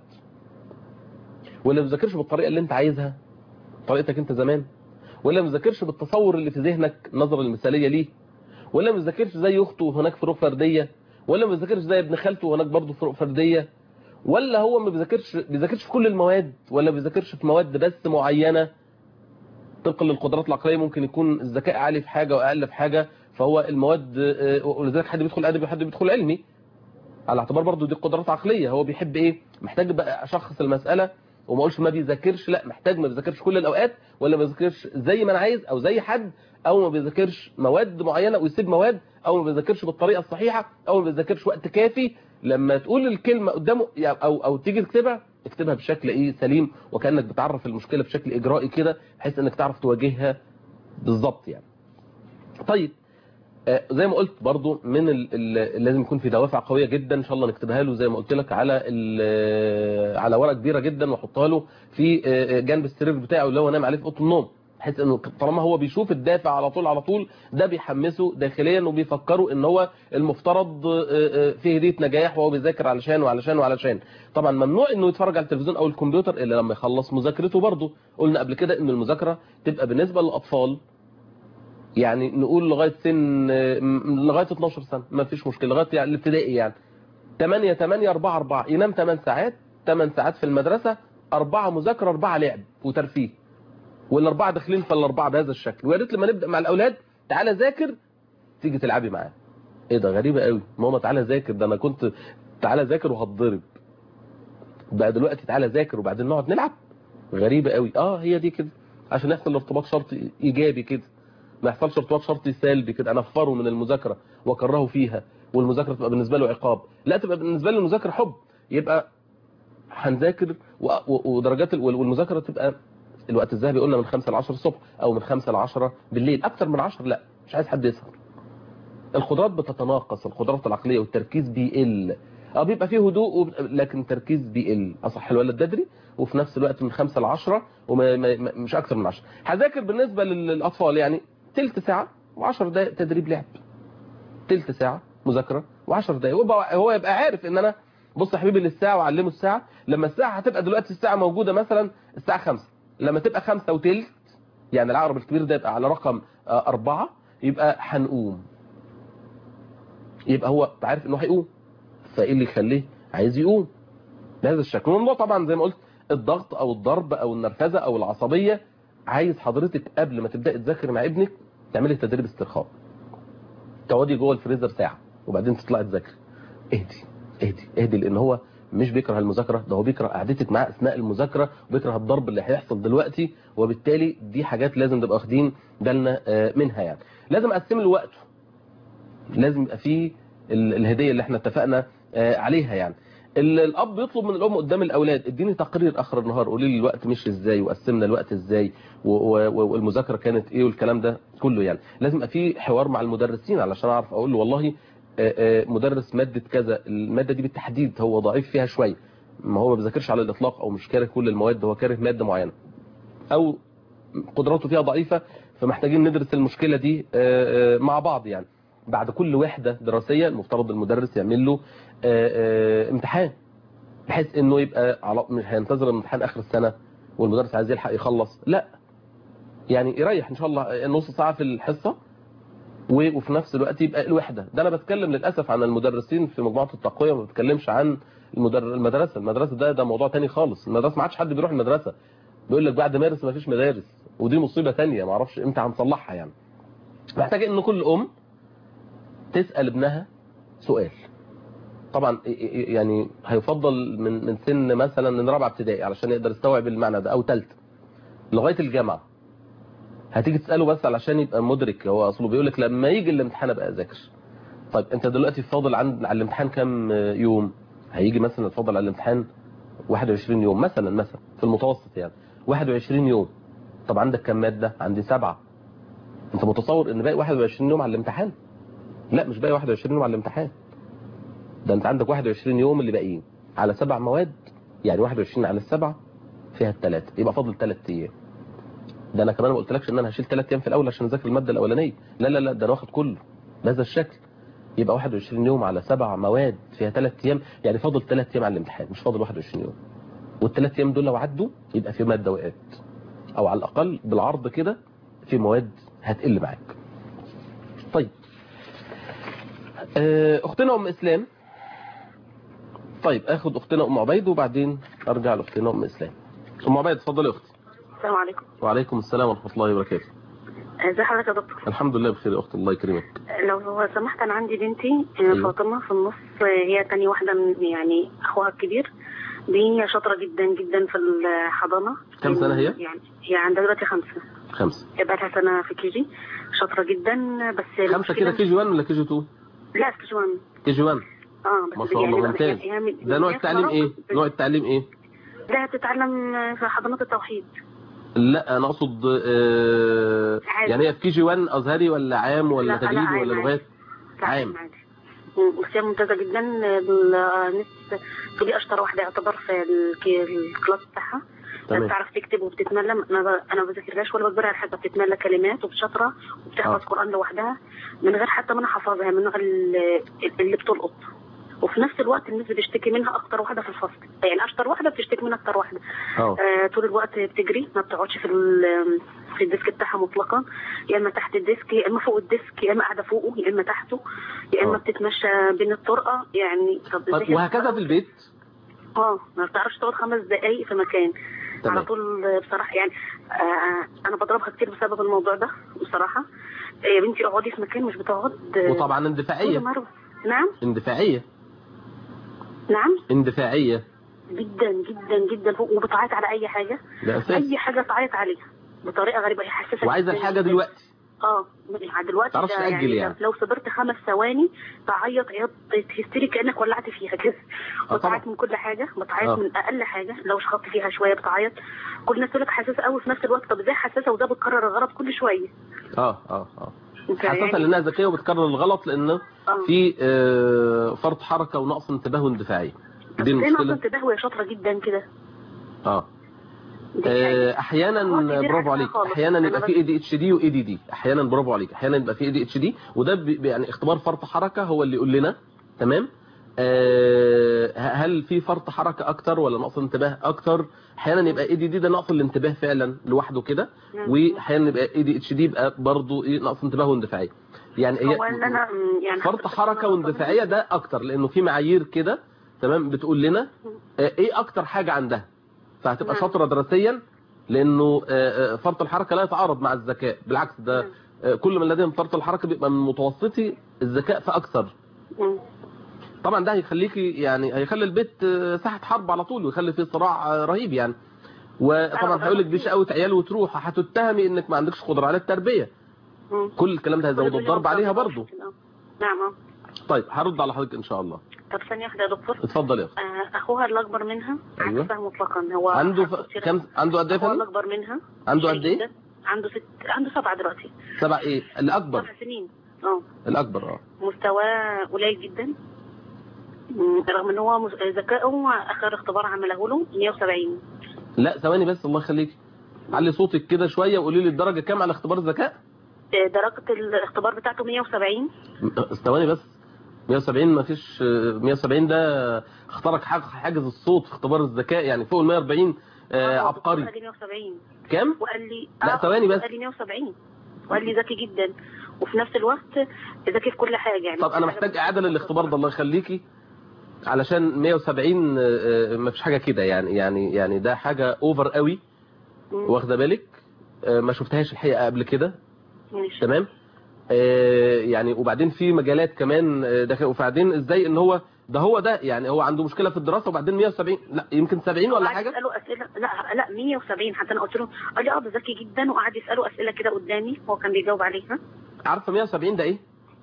ولا ما بيذاكرش بالطريقه اللي انت عايزها طريقتك انت زمان ولا ما بيذاكرش بالتصور اللي في ذهنك النظره المثاليه ليه ولا ما بيذاكرش زي اخته هناك فروق فرديه ولا ما بيذاكرش زي ابن خالته هناك برضه فروق فرديه ولا هو ما بيذاكرش بيذاكرش في كل المواد ولا بيذاكرش في مواد بس معينه طبقا للقدرات العقليه ممكن يكون الذكاء عالي في حاجه واقل في حاجه فهو المواد ولذلك حد بيدخل ادبي وحد بيدخل علمي على اعتبار برضه دي قدرات عقليه هو بيحب ايه محتاج بقى اشخص المساله وما اقولش ما بيذاكرش لا محتاج ما بيذاكرش كل الاوقات ولا ما بيذاكرش زي ما انا عايز او زي حد او ما بيذاكرش مواد معينه ويسيب مواد او ما بيذاكرش بالطريقه الصحيحه او ما بيذاكرش وقت كافي لما تقول الكلمه قدامه او او تيجي تكتبها اكتبها بشكل ايه سليم وكانك بتعرف المشكله بشكل اجرائي كده بحيث انك تعرف تواجهها بالظبط يعني طيب آه زي ما قلت برضو من ال ال لازم يكون في دوافع قويه جدا ان شاء الله نكتبها له زي ما قلت لك على على ورقه كبيره جدا واحطها له في جنب السرير بتاعه اللي هو نام عليه في اوضه النوم بحيث انه طالما هو بيشوف الدافع على طول على طول ده بيحمسه داخليا وبيفكره ان هو المفترض آه، آه، فيه هديه نجاح وهو بيذاكر علشان وعلشان وعلشان طبعا ممنوع انه يتفرج على التلفزيون او الكمبيوتر الا لما يخلص مذاكرته برضه قلنا قبل كده ان المذاكره تبقى بالنسبه للاطفال يعني نقول لغايه سن آه، م- لغايه 12 سنه ما فيش مشكله لغايه يعني الابتدائي يعني 8 8 4 4 ينام 8 ساعات 8 ساعات في المدرسه أربعة مذاكرة أربعة لعب وترفيه والأربعة داخلين في الأربعة بهذا الشكل ويا ريت لما نبدأ مع الأولاد تعالى ذاكر تيجي تلعبي معاه إيه ده غريبة قوي ماما تعالى ذاكر ده أنا كنت تعالى ذاكر وهتضرب بقى دلوقتي تعالى ذاكر وبعدين نقعد نلعب غريبة قوي اه هي دي كده عشان يحصل ارتباط شرطي ايجابي كده ما يحصلش ارتباط شرطي سلبي كده انفره من المذاكره واكرهه فيها والمذاكره تبقى بالنسبه له عقاب لا تبقى بالنسبه له المذاكره حب يبقى هنذاكر و- و- ودرجات ال- وال- والمذاكره تبقى الوقت الذهبي قلنا من 5 ل 10 الصبح او من 5 ل 10 بالليل اكتر من 10 لا مش عايز حد يسهر القدرات بتتناقص القدرات العقليه والتركيز بيقل اه بيبقى فيه هدوء وب... لكن التركيز بيقل اصح الولد بدري وفي نفس الوقت من 5 ل 10 وما ما... ما- مش اكتر من 10 هذاكر بالنسبه لل- للاطفال يعني تلت ساعه و10 دقائق تدريب لعب تلت ساعه مذاكره و10 دقائق ويبقى هو يبقى عارف ان انا بص يا حبيبي للساعه وعلمه الساعه لما الساعه هتبقى دلوقتي الساعه موجوده مثلا الساعه 5 لما تبقى 5 وتلت يعني العقرب الكبير ده يبقى على رقم آه، أربعة يبقى هنقوم يبقى هو عارف انه هيقوم فايه اللي يخليه عايز يقوم بهذا الشكل والموضوع طبعا زي ما قلت الضغط او الضرب او النرفزه او العصبيه عايز حضرتك قبل ما تبداي تذاكري مع ابنك تعملي تدريب استرخاء تقعدي جوه الفريزر ساعه وبعدين تطلعي تذاكري اهدي اهدي اهدي لان هو مش بيكره المذاكره ده هو بيكره قعدتك معاه اثناء المذاكره وبيكره الضرب اللي هيحصل دلوقتي وبالتالي دي حاجات لازم نبقى واخدين بالنا آه، منها يعني لازم اقسم له وقته لازم يبقى فيه ال- الهديه اللي احنا اتفقنا آه، عليها يعني ال- الاب يطلب من الام قدام الاولاد اديني تقرير اخر النهار قولي لي الوقت مشي ازاي وقسمنا الوقت ازاي و- و- و- والمذاكره كانت ايه والكلام ده كله يعني لازم يبقى في حوار مع المدرسين علشان اعرف اقول له والله آه، آه، مدرس ماده كذا الماده دي بالتحديد هو ضعيف فيها شويه ما هو ما بيذاكرش على الاطلاق او مش كاره كل المواد هو كاره ماده معينه او قدراته فيها ضعيفه فمحتاجين ندرس المشكله دي آه، آه، مع بعض يعني بعد كل وحده دراسيه المفترض المدرس يعمل له آه، آه، امتحان بحيث انه يبقى على مش هينتظر الامتحان اخر السنه والمدرس عايز يلحق يخلص لا يعني يريح ان شاء الله نص ساعه في الحصه و- وفي نفس الوقت يبقى الوحده ده انا بتكلم للاسف عن المدرسين في مجموعه التقويه ما بتكلمش عن المدر... المدرسه المدرسه ده ده موضوع تاني خالص المدرسه ما عادش حد بيروح المدرسه بيقول لك بعد مارس ما فيش مدارس ودي مصيبه تانية ما اعرفش امتى هنصلحها يعني محتاج ان كل ام تسال ابنها سؤال طبعا ي- ي- يعني هيفضل من من سن مثلا من رابعه ابتدائي علشان يقدر يستوعب المعنى ده او ثالثه لغايه الجامعه هتيجي تساله بس علشان يبقى مدرك هو اصله بيقول لك لما يجي الامتحان ابقى اذاكر طيب انت دلوقتي فاضل عند على الامتحان كام يوم هيجي مثلا فاضل على الامتحان 21 يوم مثلا مثلا في المتوسط يعني 21 يوم طب عندك كام ماده عندي سبعه انت متصور ان باقي 21 يوم على الامتحان لا مش باقي 21 يوم على الامتحان ده انت عندك 21 يوم اللي باقيين على سبع مواد يعني 21 على السبعه فيها الثلاثه يبقى فاضل ثلاث ايام ده انا كمان ما قلتلكش ان انا هشيل ثلاث ايام في الاول عشان اذاكر الماده الاولانيه لا لا لا ده انا واخد كله بهذا الشكل يبقى 21 يوم على سبع مواد فيها ثلاث ايام يعني فاضل ثلاث ايام على الامتحان مش فاضل 21 يوم والثلاث ايام دول لو عدوا يبقى في ماده وقعت او على الاقل بالعرض كده في مواد هتقل معاك طيب آه، اختنا ام اسلام طيب اخد اختنا ام عبيد وبعدين ارجع لاختنا ام اسلام ام عبيد اتفضلي يا اختي السلام عليكم وعليكم السلام ورحمه الله وبركاته ازي حضرتك يا دكتور الحمد لله بخير يا اختي الله يكرمك لو سمحت انا عندي بنتي أيوة. فاطمه في النص هي تاني واحده من يعني اخوها الكبير دي هي شاطره جدا جدا في الحضانه كم سنة هي؟ يعني هي عندها دلوقتي خمسه خمسة بقى لها سنه في كي جي شاطره جدا بس خمسة كده كي جي 1 ولا كي جي 2 لا في كي جي 1 كي جي 1 اه بس ما شاء الله يعني ممتاز هي من- ده نوع هي التعليم في ايه مراكز- نوع التعليم ايه لا تتعلم في حضانات التوحيد لا انا اقصد آه عادي. يعني هي في كي جي 1 ازهري ولا عام ولا لا، لا، تجريبي عام، ولا عام. لغات تعليم عام. عادي مم، بس هي ممتازة جدا ال- نس- دي أشطر واحدة يعتبر في الك- الكلاس بتاعها تمام بتعرف تكتب وبتتملى انا ب... انا ما بذاكرهاش ولا بكبرها حاجه بتتملى كلمات وبشطره وبتحفظ آه. قران لوحدها من غير حتى ما انا حافظها من النوع ال- اللي بتلقط وفي نفس الوقت الناس بتشتكي منها اكتر واحده في الفصل يعني اشطر واحده بتشتكي منها اكتر واحده اه آه طول الوقت بتجري ما بتقعدش في ال- في الديسك بتاعها مطلقا يا اما تحت الديسك يا اما فوق الديسك يا اما قاعده فوقه يا اما تحته يا اما آه. بتتمشى بين الطرقه يعني طب طب إزاي وهكذا في البيت اه ما بتعرفش تقعد خمس دقايق في مكان تمام. على طول بصراحه يعني آه انا بضربها كتير بسبب الموضوع ده بصراحه آه، يا بنتي اقعدي في مكان مش بتقعد آه، وطبعا كل اندفاعية مرة. نعم اندفاعية نعم اندفاعية جدا جدا جدا وبتعيط على اي حاجه ده اساس اي حاجه تعيط عليها بطريقه غريبه هي حساسه وعايزة جداً الحاجة جداً. دلوقتي اه دلوقتي تعرفش ده تأجل يعني. لو صبرت خمس ثواني تعيط عياط هستيري كانك ولعت فيها كده آه بتعيط طبعا. من كل حاجه بتعيط آه. من اقل حاجه لو شخطت فيها شويه بتعيط كل الناس تقول لك حساسه قوي في نفس الوقت طب ازاي حساسه وده بتكرر الغلط كل شويه اه اه اه انت حساسة يعني- لانها ذكية وبتكرر الغلط لان آه. في آه، فرط حركة ونقص انتباه واندفاعية طب دي ازاي ناقصه المشكلة انتباه وهي شاطره جدا كده اه دي حاجة. آه، احيانا هو كبير برافو عنها عليك خالص. احيانا أنا يبقى بس- في اي دي اتش دي واي دي دي احيانا برافو عليك احيانا يبقى في اي دي اتش دي وده بي- يعني اختبار فرط حركه هو اللي يقول لنا تمام آه، هل في فرط حركه اكتر ولا نقص انتباه اكتر احيانا يبقى اي دي دي ده نقص الانتباه فعلا لوحده كده نعم. واحيانا يبقى اي دي اتش دي يبقى برضه ايه نقص انتباه واندفاعيه يعني هو اللي انا م، يعني فرط حضرتك حركه أنا واندفاعيه ده اكتر لانه في معايير كده تمام بتقول لنا آه، ايه اكتر حاجه عندها فهتبقى نعم. شاطره دراسيا لانه آه، آه، فرط الحركه لا يتعارض مع الذكاء بالعكس ده نعم. آه، كل من لديهم فرط الحركه بيبقى من متوسطي الذكاء فاكثر مم. طبعا ده هيخليكي يعني هيخلي البيت آه، ساحه حرب على طول ويخلي فيه صراع آه، رهيب يعني وطبعا آه، هيقول لك دي بس- شقاوه عيال وتروح هتتهمي انك ما عندكش قدره على التربيه مم. كل الكلام ده هيزود كل الضرب دول عليها يوم برضه آه. نعم آه. طيب هرد على حضرتك ان شاء الله طب ثانيه واحده يا دكتور اتفضل يا اخي آه، اخوها اللي اكبر منها أيوة. عكسها مطلقا هو عنده عنده ف... كم عنده قد ايه يا اخوها اللي فندم اكبر منها عنده شقي قد ايه جداً. عنده ست عنده سبعه دلوقتي سبع ايه الاكبر سبع سنين اه الاكبر اه مستواه قليل جدا مم، رغم ان هو مس- ذكائه اخر اختبار عمله له 170 لا ثواني بس الله يخليك علي صوتك كده شويه وقولي لي الدرجه كام على اختبار الذكاء آه، درجه الاختبار بتاعته 170 م- ثواني بس 170 ما فيش 170 ده اخترق حاج- حاجز الصوت في اختبار الذكاء يعني فوق ال 140 آه هو عبقري قال لي 170 كام وقال لي لا، آه، ثواني بس. قال لي 170 وقال لي ذكي جدا وفي نفس الوقت ذكي في كل حاجه يعني طب انا محتاج اعاده للاختبار ده الله يخليكي علشان 170 آه، ما فيش حاجه كده يعني يعني يعني ده حاجه اوفر قوي مم، واخده بالك آه، ما شفتهاش الحقيقه قبل كده ماشي تمام آه، يعني وبعدين في مجالات كمان آه، ده وبعدين ازاي ان هو ده هو ده يعني هو عنده مشكله في الدراسه وبعدين 170 لا يمكن 70 ولا قعد حاجه يساله اسئله لا لا 170 حتى انا قلت له قال لي اه ده ذكي جدا وقعد يساله اسئله كده قدامي هو كان بيجاوب عليها عارفه 170 ده ايه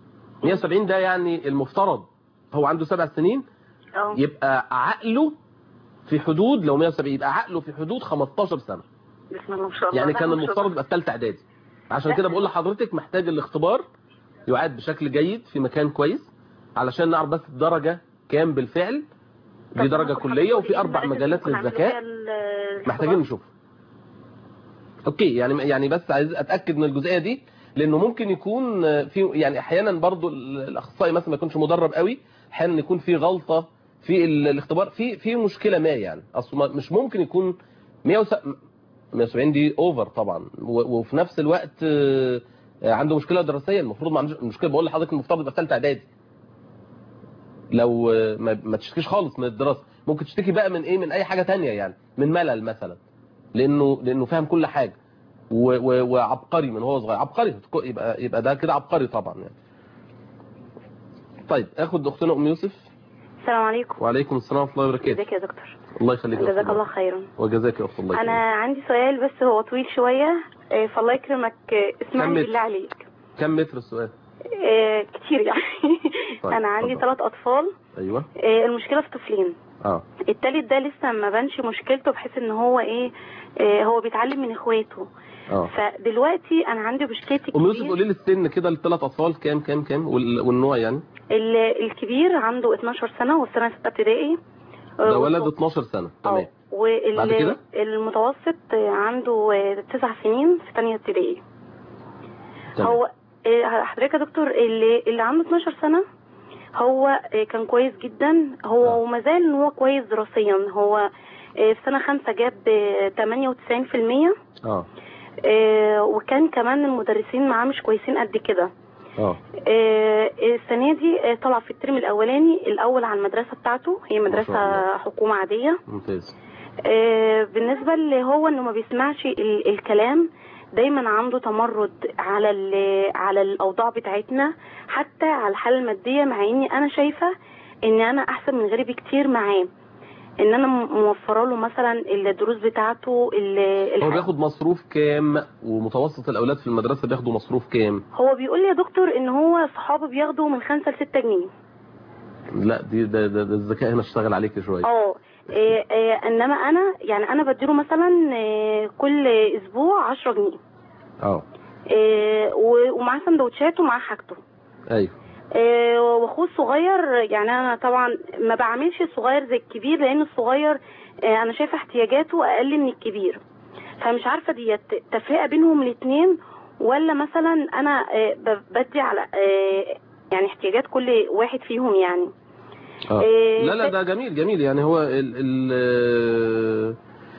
170 ده يعني المفترض هو عنده سبع سنين اه يبقى عقله في حدود لو 170 يبقى عقله في حدود 15 سنه بسم الله ما شاء الله يعني لا، كان ما شاء المفترض الله. يبقى في ثالثه اعدادي عشان لا. كده بقول لحضرتك محتاج الاختبار يعاد بشكل جيد في مكان كويس علشان نعرف بس الدرجه كام بالفعل طب دي درجه ممكن كليه حضرتك وفي تقولي اربع المراكز مجالات اللي ممكن أعمل للذكاء فيها ال- محتاجين الاختبار؟ نشوف اوكي يعني يعني بس عايز اتاكد من الجزئيه دي لانه ممكن يكون في يعني احيانا برضو الاخصائي مثلا ما يكونش مدرب قوي احيانا يكون في غلطه في ال- الاختبار في في مشكله ما يعني اصل ما- مش ممكن يكون 170 دي اوفر طبعا و- وفي نفس الوقت آه، عنده مشكله دراسيه المفروض ما عندوش المشكله بقول لحضرتك المفترض يبقى في ثالثه اعدادي لو آه، ما, ما تشتكيش خالص من الدراسه ممكن تشتكي بقى من ايه من اي حاجه تانية يعني من ملل مثلا لانه لانه فاهم كل حاجه و و وعبقري من هو صغير عبقري يبقى يبقى ده كده عبقري طبعا يعني طيب اخد اختنا ام يوسف السلام عليكم وعليكم السلام ورحمه الله وبركاته ازيك يا دكتور الله يخليك يا أخت جزاك الله خيرا وجزاك يا اخت الله انا يخليك. عندي سؤال بس هو طويل شويه آه، فالله يكرمك آه، اسمعني كمل. بالله عليك كم متر السؤال آه، كتير يعني طيب، انا عندي اتفضل. ثلاث اطفال ايوه آه، المشكله في طفلين اه التالت ده لسه ما بانش مشكلته بحيث ان هو ايه آه، هو بيتعلم من اخواته اه فدلوقتي انا عندي مشكلتي ام يوسف كبير. قولي لي السن كده للثلاث اطفال كام كام كام وال- والنوع يعني ال- الكبير عنده 12 سنه والسنه 6 ابتدائي ده آه، ولد والصغ- 12 سنه اه تمام بعد كده؟ والمتوسط عنده تسع سنين في تانية ابتدائي تمام. هو آه، حضرتك يا دكتور اللي اللي عنده 12 سنة هو آه، كان كويس جدا هو آه. وما زال ان هو كويس دراسيا هو آه، في سنة خمسة جاب آه، 98% اه آه، وكان كمان المدرسين معاه مش كويسين قد كده اه آه، السنة دي آه، طلع في الترم الأولاني الأول على المدرسة بتاعته هي ما مدرسة شاء الله. حكومة عادية ممتاز آه، بالنسبة اللي هو انه ما بيسمعش ال- الكلام دايما عنده تمرد على ال- على الاوضاع بتاعتنا حتى على الحالة المادية مع اني انا شايفة ان انا احسن من غيري بكتير معاه ان انا م- موفره له مثلا الدروس بتاعته ال- هو الح- بياخد مصروف كام ومتوسط الاولاد في المدرسه بياخدوا مصروف كام هو بيقول لي يا دكتور ان هو صحابه بياخدوا من خمسة لستة جنيه لا دي ده, ده, ده الذكاء هنا اشتغل عليك شويه اه إيه، إيه، انما انا يعني انا بديله مثلا إيه، كل اسبوع 10 جنيه اه إيه، و- ومعاه سندوتشات ومعاه حاجته ايوه إيه، واخوه الصغير يعني انا طبعا ما بعملش الصغير زي الكبير لان الصغير إيه، انا شايفه احتياجاته اقل من الكبير فمش عارفه ديت تفرقه بينهم الاثنين ولا مثلا انا إيه، ب- بدي على إيه، يعني احتياجات كل واحد فيهم يعني اه إيه، لا لا ف- ده جميل جميل يعني هو ال ال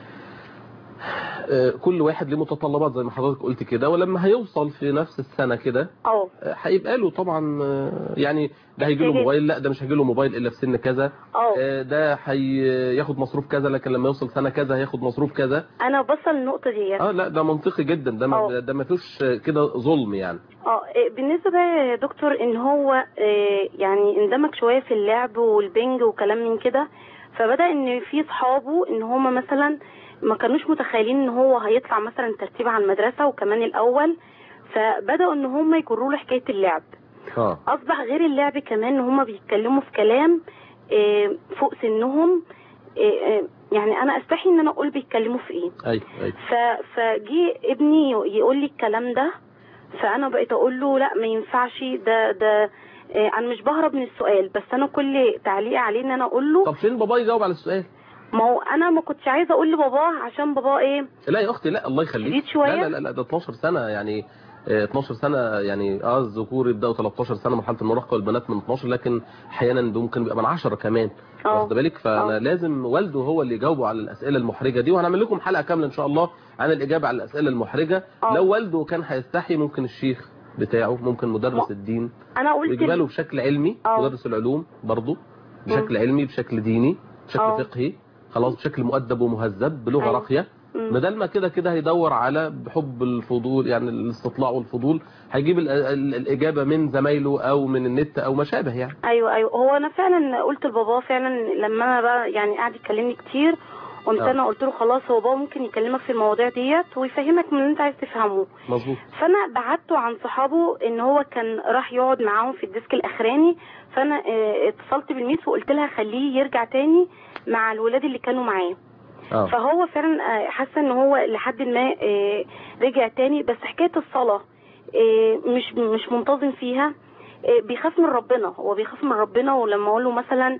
آه، كل واحد له متطلبات زي ما حضرتك قلت كده ولما هيوصل في نفس السنه كده اه آه، هيبقى له طبعا آه، يعني ده هيجي له محتاج- موبايل لا ده مش هيجي له موبايل الا في سن كذا اه آه، ده هياخد مصروف كذا لكن لما يوصل سنه كذا هياخد مصروف كذا انا بصل النقطه ديت اه لا ده منطقي جدا ده ما آه. ده ما فيهوش كده ظلم يعني اه إيه، بالنسبه بقى يا دكتور ان هو إيه، يعني اندمج شويه في اللعب والبنج وكلام من كده فبدا ان في صحابه ان هما مثلا ما كانوش متخيلين ان هو هيطلع مثلا ترتيب على المدرسه وكمان الاول فبداوا ان هما يجروا له حكايه اللعب اه اصبح غير اللعب كمان ان هما بيتكلموا في كلام إيه، فوق سنهم إيه، إيه، يعني انا استحي ان انا اقول بيتكلموا في ايه ايوه ايوه ف- فجي ابني يقول لي الكلام ده فانا بقيت اقول له لا ما ينفعش ده ده إيه، انا مش بهرب من السؤال بس انا كل تعليقي عليه ان انا اقول له طب فين بابا يجاوب على السؤال ما هو انا ما كنتش عايزه اقول لباباه عشان باباه ايه لا يا اختي لا الله يخليك شديد شوية؟ لا لا لا ده 12 سنه يعني آه، 12 سنه يعني اه الذكور يبداوا 13 سنه مرحله المراهقه والبنات من 12 لكن احيانا ده ممكن يبقى من 10 كمان اه واخد بالك فانا آه. لازم والده هو اللي يجاوبه على الاسئله المحرجه دي وهنعمل لكم حلقه كامله ان شاء الله عن الاجابه على الاسئله المحرجه آه. لو والده كان هيستحي ممكن الشيخ بتاعه ممكن مدرس ما- الدين انا قلت ويجيبها له بشكل علمي آه. مدرس العلوم برضه بشكل علمي بشكل ديني بشكل آه. فقهي خلاص بشكل مؤدب ومهذب بلغه أيوة. راقيه مم. بدل ما كده كده هيدور على بحب الفضول يعني الاستطلاع والفضول هيجيب ال- ال- الإجابة من زمايله أو من النت أو ما شابه يعني ايوه ايوه هو انا فعلا قلت لباباه فعلا لما انا بقى يعني قعد يكلمني كتير قمت آه. انا قلت له خلاص هو بابا ممكن يكلمك في المواضيع ديت ويفهمك من اللي انت عايز تفهمه مظبوط فانا بعته عن صحابه ان هو كان راح يقعد معاهم في الديسك الاخراني فانا آه، اتصلت بالميس وقلت لها خليه يرجع تاني مع الولاد اللي كانوا معاه اه فهو فعلا آه، حاسه ان هو لحد ما آه، رجع تاني بس حكايه الصلاه آه، مش مش منتظم فيها آه، بيخاف من ربنا هو بيخاف من ربنا ولما اقول له مثلا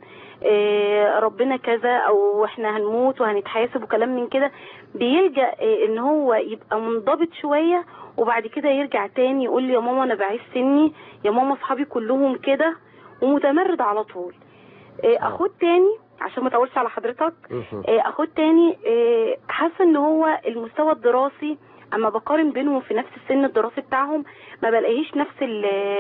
آه، ربنا كذا او احنا هنموت وهنتحاسب وكلام من كده بيلجا آه، ان هو يبقى منضبط شويه وبعد كده يرجع تاني يقول لي يا ماما انا بعيش سني يا ماما اصحابي كلهم كده ومتمرد على طول آه، اخوه التاني عشان ما اطولش على حضرتك مهم. آه، اخوه التاني آه، حاسه ان هو المستوى الدراسي اما بقارن بينهم في نفس السن الدراسي بتاعهم ما بلاقيش نفس ال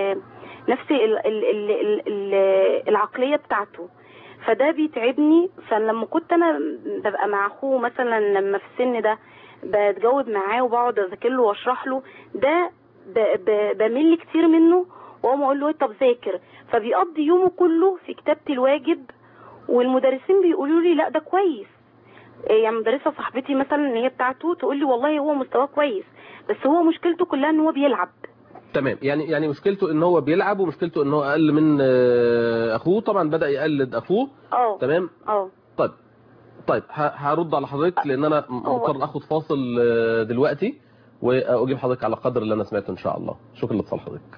نفس ال ال ال ال ال العقليه بتاعته فده بيتعبني فلما كنت انا ببقى مع اخوه مثلا لما في السن ده بتجاوب معاه وبقعد اذاكر له واشرح له ده ب- ب- بمل كتير منه واقوم اقول له إيه طب ذاكر فبيقضي يومه كله في كتابه الواجب والمدرسين بيقولوا لي لا ده كويس إيه يعني مدرسه صاحبتي مثلا اللي هي بتاعته تقول لي والله هو مستواه كويس بس هو مشكلته كلها ان هو بيلعب تمام يعني يعني مشكلته ان هو بيلعب ومشكلته ان هو اقل من آه، اخوه طبعا بدا يقلد اخوه اه تمام اه طيب طيب ه- هرد على حضرتك لان انا م- هو- مضطر اخد فاصل آه، دلوقتي واجيب حضرتك على قدر اللي انا سمعته ان شاء الله شكرا لاتصال حضرتك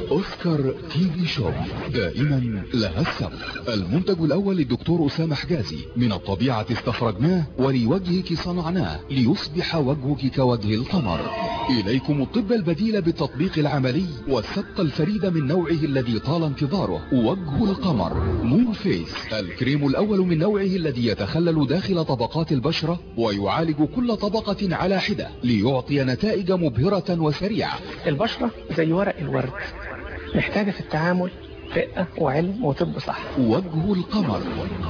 اوسكار تي في شوب دائما لها السبق المنتج الاول للدكتور اسامه حجازي من الطبيعة استخرجناه ولوجهك صنعناه ليصبح وجهك كوجه القمر اليكم الطب البديل بالتطبيق العملي والسبق الفريد من نوعه الذي طال انتظاره وجه القمر مون فيس الكريم الاول من نوعه الذي يتخلل داخل طبقات البشرة ويعالج كل طبقة على حدة ليعطي نتائج مبهرة وسريعة البشرة زي ورق الورد محتاجة في التعامل رقة وعلم وطب صح وجه القمر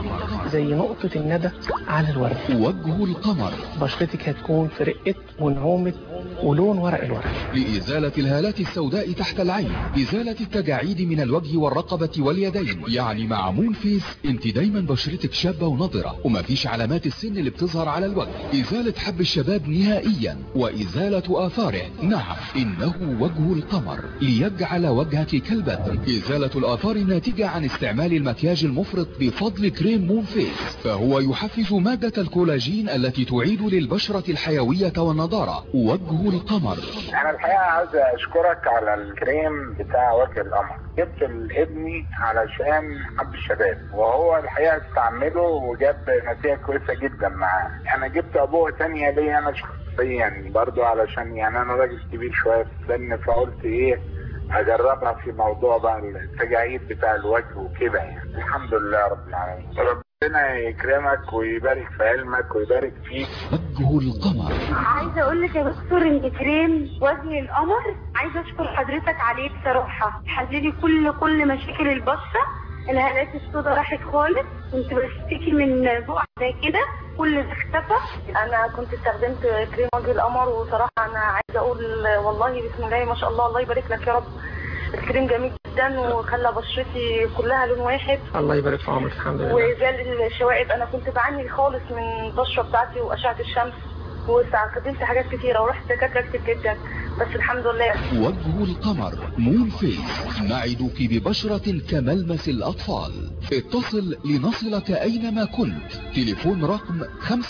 زي نقطة الندى على الورد وجه القمر بشرتك هتكون في رقة ونعومة ولون ورق الورد لإزالة الهالات السوداء تحت العين إزالة التجاعيد من الوجه والرقبة واليدين يعني مع مون فيس انت دايما بشرتك شابة ونضرة ومفيش علامات السن اللي بتظهر على الوجه إزالة حب الشباب نهائيا وإزالة آثاره نعم إنه وجه القمر ليجعل وجهك كالبدر إزالة الآثار الناتجة عن استعمال المكياج المفرط بفضل كريم مون فيس فهو يحفز مادة الكولاجين التي تعيد للبشرة الحيوية والنضارة وجه القمر انا الحقيقه عايز اشكرك على الكريم بتاع وجه القمر جبت لابني علشان حب الشباب وهو الحقيقه استعمله وجاب نتيجه كويسه جدا معاه انا جبت ابوه تانية ليا انا شخصيا برضو علشان يعني انا راجل كبير شويه في السن فقلت ايه اجربها في موضوع بقى التجاعيد بتاع الوجه وكده يعني الحمد لله رب العالمين ربنا يكرمك ويبارك في علمك ويبارك فيك وجه القمر عايزه اقول لك يا دكتور ان كريم وجه القمر عايزه اشكر حضرتك عليه بصراحه حللي كل كل مشاكل البشره الهالات السوداء راحت خالص كنت بشتكي من بقع زي كده كل ده اختفى انا كنت استخدمت كريم وجه القمر وصراحه انا عايزه اقول والله بسم الله ما شاء الله الله يبارك لك يا رب الكريم جميل جدا وخلى بشرتي كلها لون واحد الله يبارك في عمرك الحمد لله وزال الشوائب انا كنت بعاني خالص من البشره بتاعتي واشعه الشمس واستخدمت حاجات كتيره ورحت دكاتره كتير جدا بس الحمد لله وجه القمر مون فيس نعدك ببشرة كملمس الأطفال اتصل لنصلك أينما كنت تليفون رقم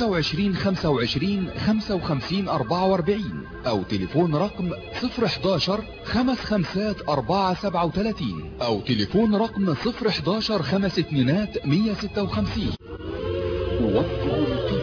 25 25 55 44 أو تليفون رقم 011 خمس خمسات 4 37 أو تليفون رقم 011 خمس اتنينات 156 وجه القمر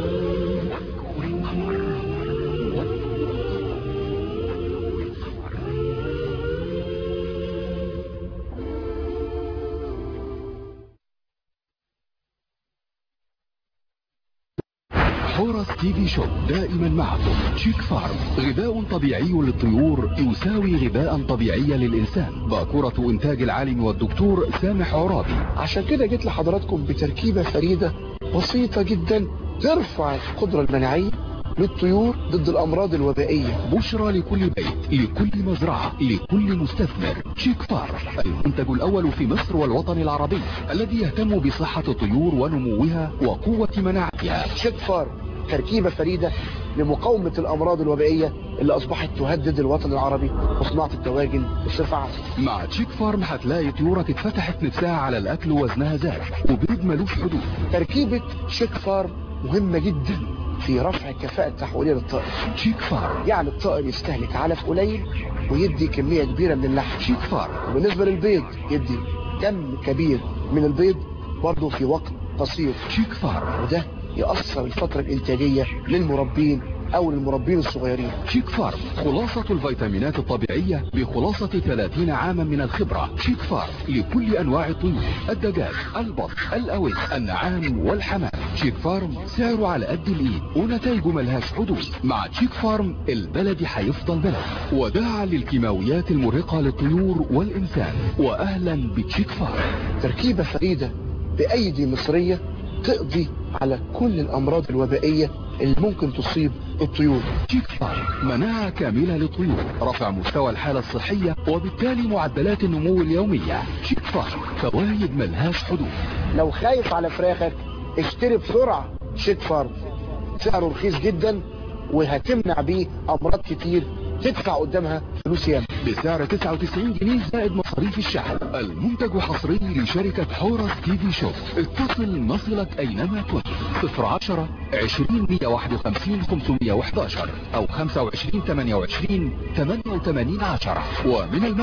حورس تي في شوب دائما معكم شيك فارم غذاء طبيعي للطيور يساوي غذاء طبيعي للإنسان باكورة إنتاج العالم والدكتور سامح عرابي عشان كده جيت لحضراتكم بتركيبة فريدة بسيطة جدا ترفع القدرة المناعية للطيور ضد الأمراض الوبائية بشرى لكل بيت لكل مزرعة لكل مستثمر شيك فارم المنتج الأول في مصر والوطن العربي الذي يهتم بصحة الطيور ونموها وقوة مناعتها شيك فارم تركيبة فريدة لمقاومة الأمراض الوبائية اللي أصبحت تهدد الوطن العربي وصناعة الدواجن بصفة عامة مع تشيك فارم هتلاقي طيورك اتفتحت نفسها على الأكل وزنها زاد وبيض ملوش حدود تركيبة شيك فارم مهمة جدا في رفع الكفاءة التحويلية للطائر شيك فارم يعني الطائر يستهلك علف قليل ويدي كمية كبيرة من اللحم شيك فارم وبالنسبة للبيض يدي كم كبير من البيض برضه في وقت قصير شيك فارم وده يأثر الفترة الإنتاجية للمربين أو للمربين الصغيرين شيك فارم خلاصة الفيتامينات الطبيعية بخلاصة 30 عاما من الخبرة شيك فارم لكل أنواع الطيور الدجاج البط الأوز النعام والحمام شيك فارم سعره على قد الإيد ونتائجه ملهاش حدود مع شيك فارم البلد هيفضل بلد وداعا للكيماويات المرهقة للطيور والإنسان وأهلا بتشيك فارم تركيبة فريدة بأيدي مصرية تقضي على كل الأمراض الوبائية اللي ممكن تصيب الطيور شيك فارم مناعة كاملة للطيور رفع مستوى الحالة الصحية وبالتالي معدلات النمو اليومية شيك فارم فوائد ملهاش حدود لو خايف على فراخك اشتري بسرعة شيك فارم سعره رخيص جدا وهتمنع بيه أمراض كتير تدفع قدامها فلوس ياما بسعر 99 جنيه زائد مصاريف الشحن المنتج حصري لشركة حورس تي في شوب اتصل نصلك اينما كنت 010 20 151 511 او 25 28 88 10 ومن المغرب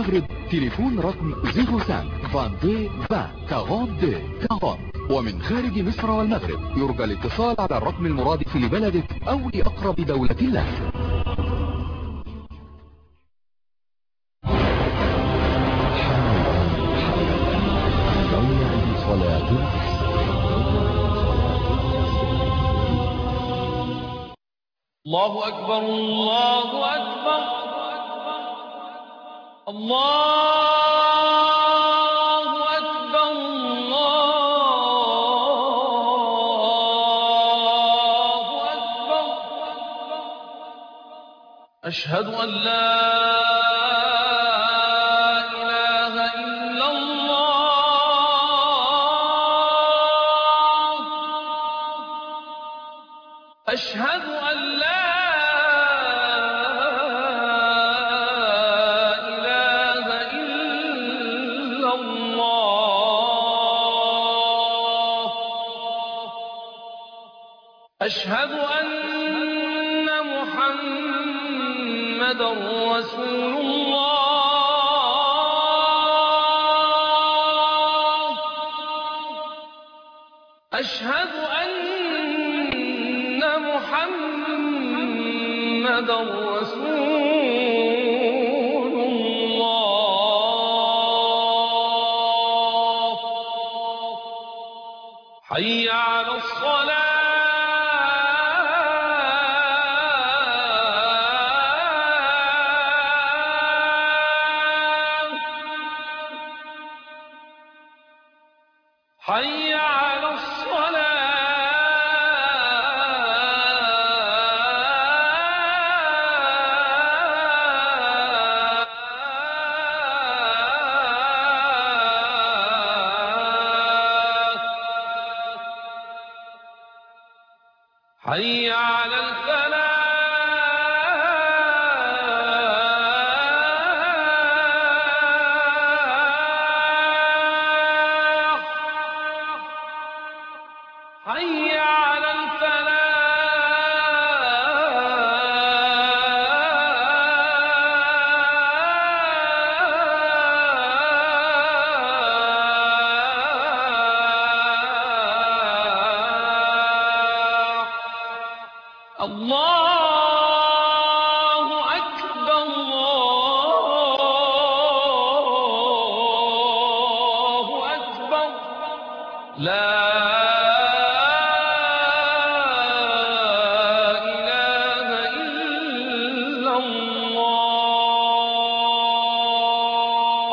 تليفون رقم 05 22 20 42 40 ومن خارج مصر والمغرب يرجى الاتصال على الرقم المرادف لبلدك أو لأقرب دولة لك موعد صلاة الله أكبر الله أكبر الله أكبر الله أكبر أشهد أن لا إله إلا الله أشهد أن لا إله إلا الله أشهد أن محمدا رسول الله أشهد أن محمدا رسول الله حي على الصلاة حي على الصلاة حي على الفلاح حي على الفلاح الله أكبر الله أكبر لا إله إلا الله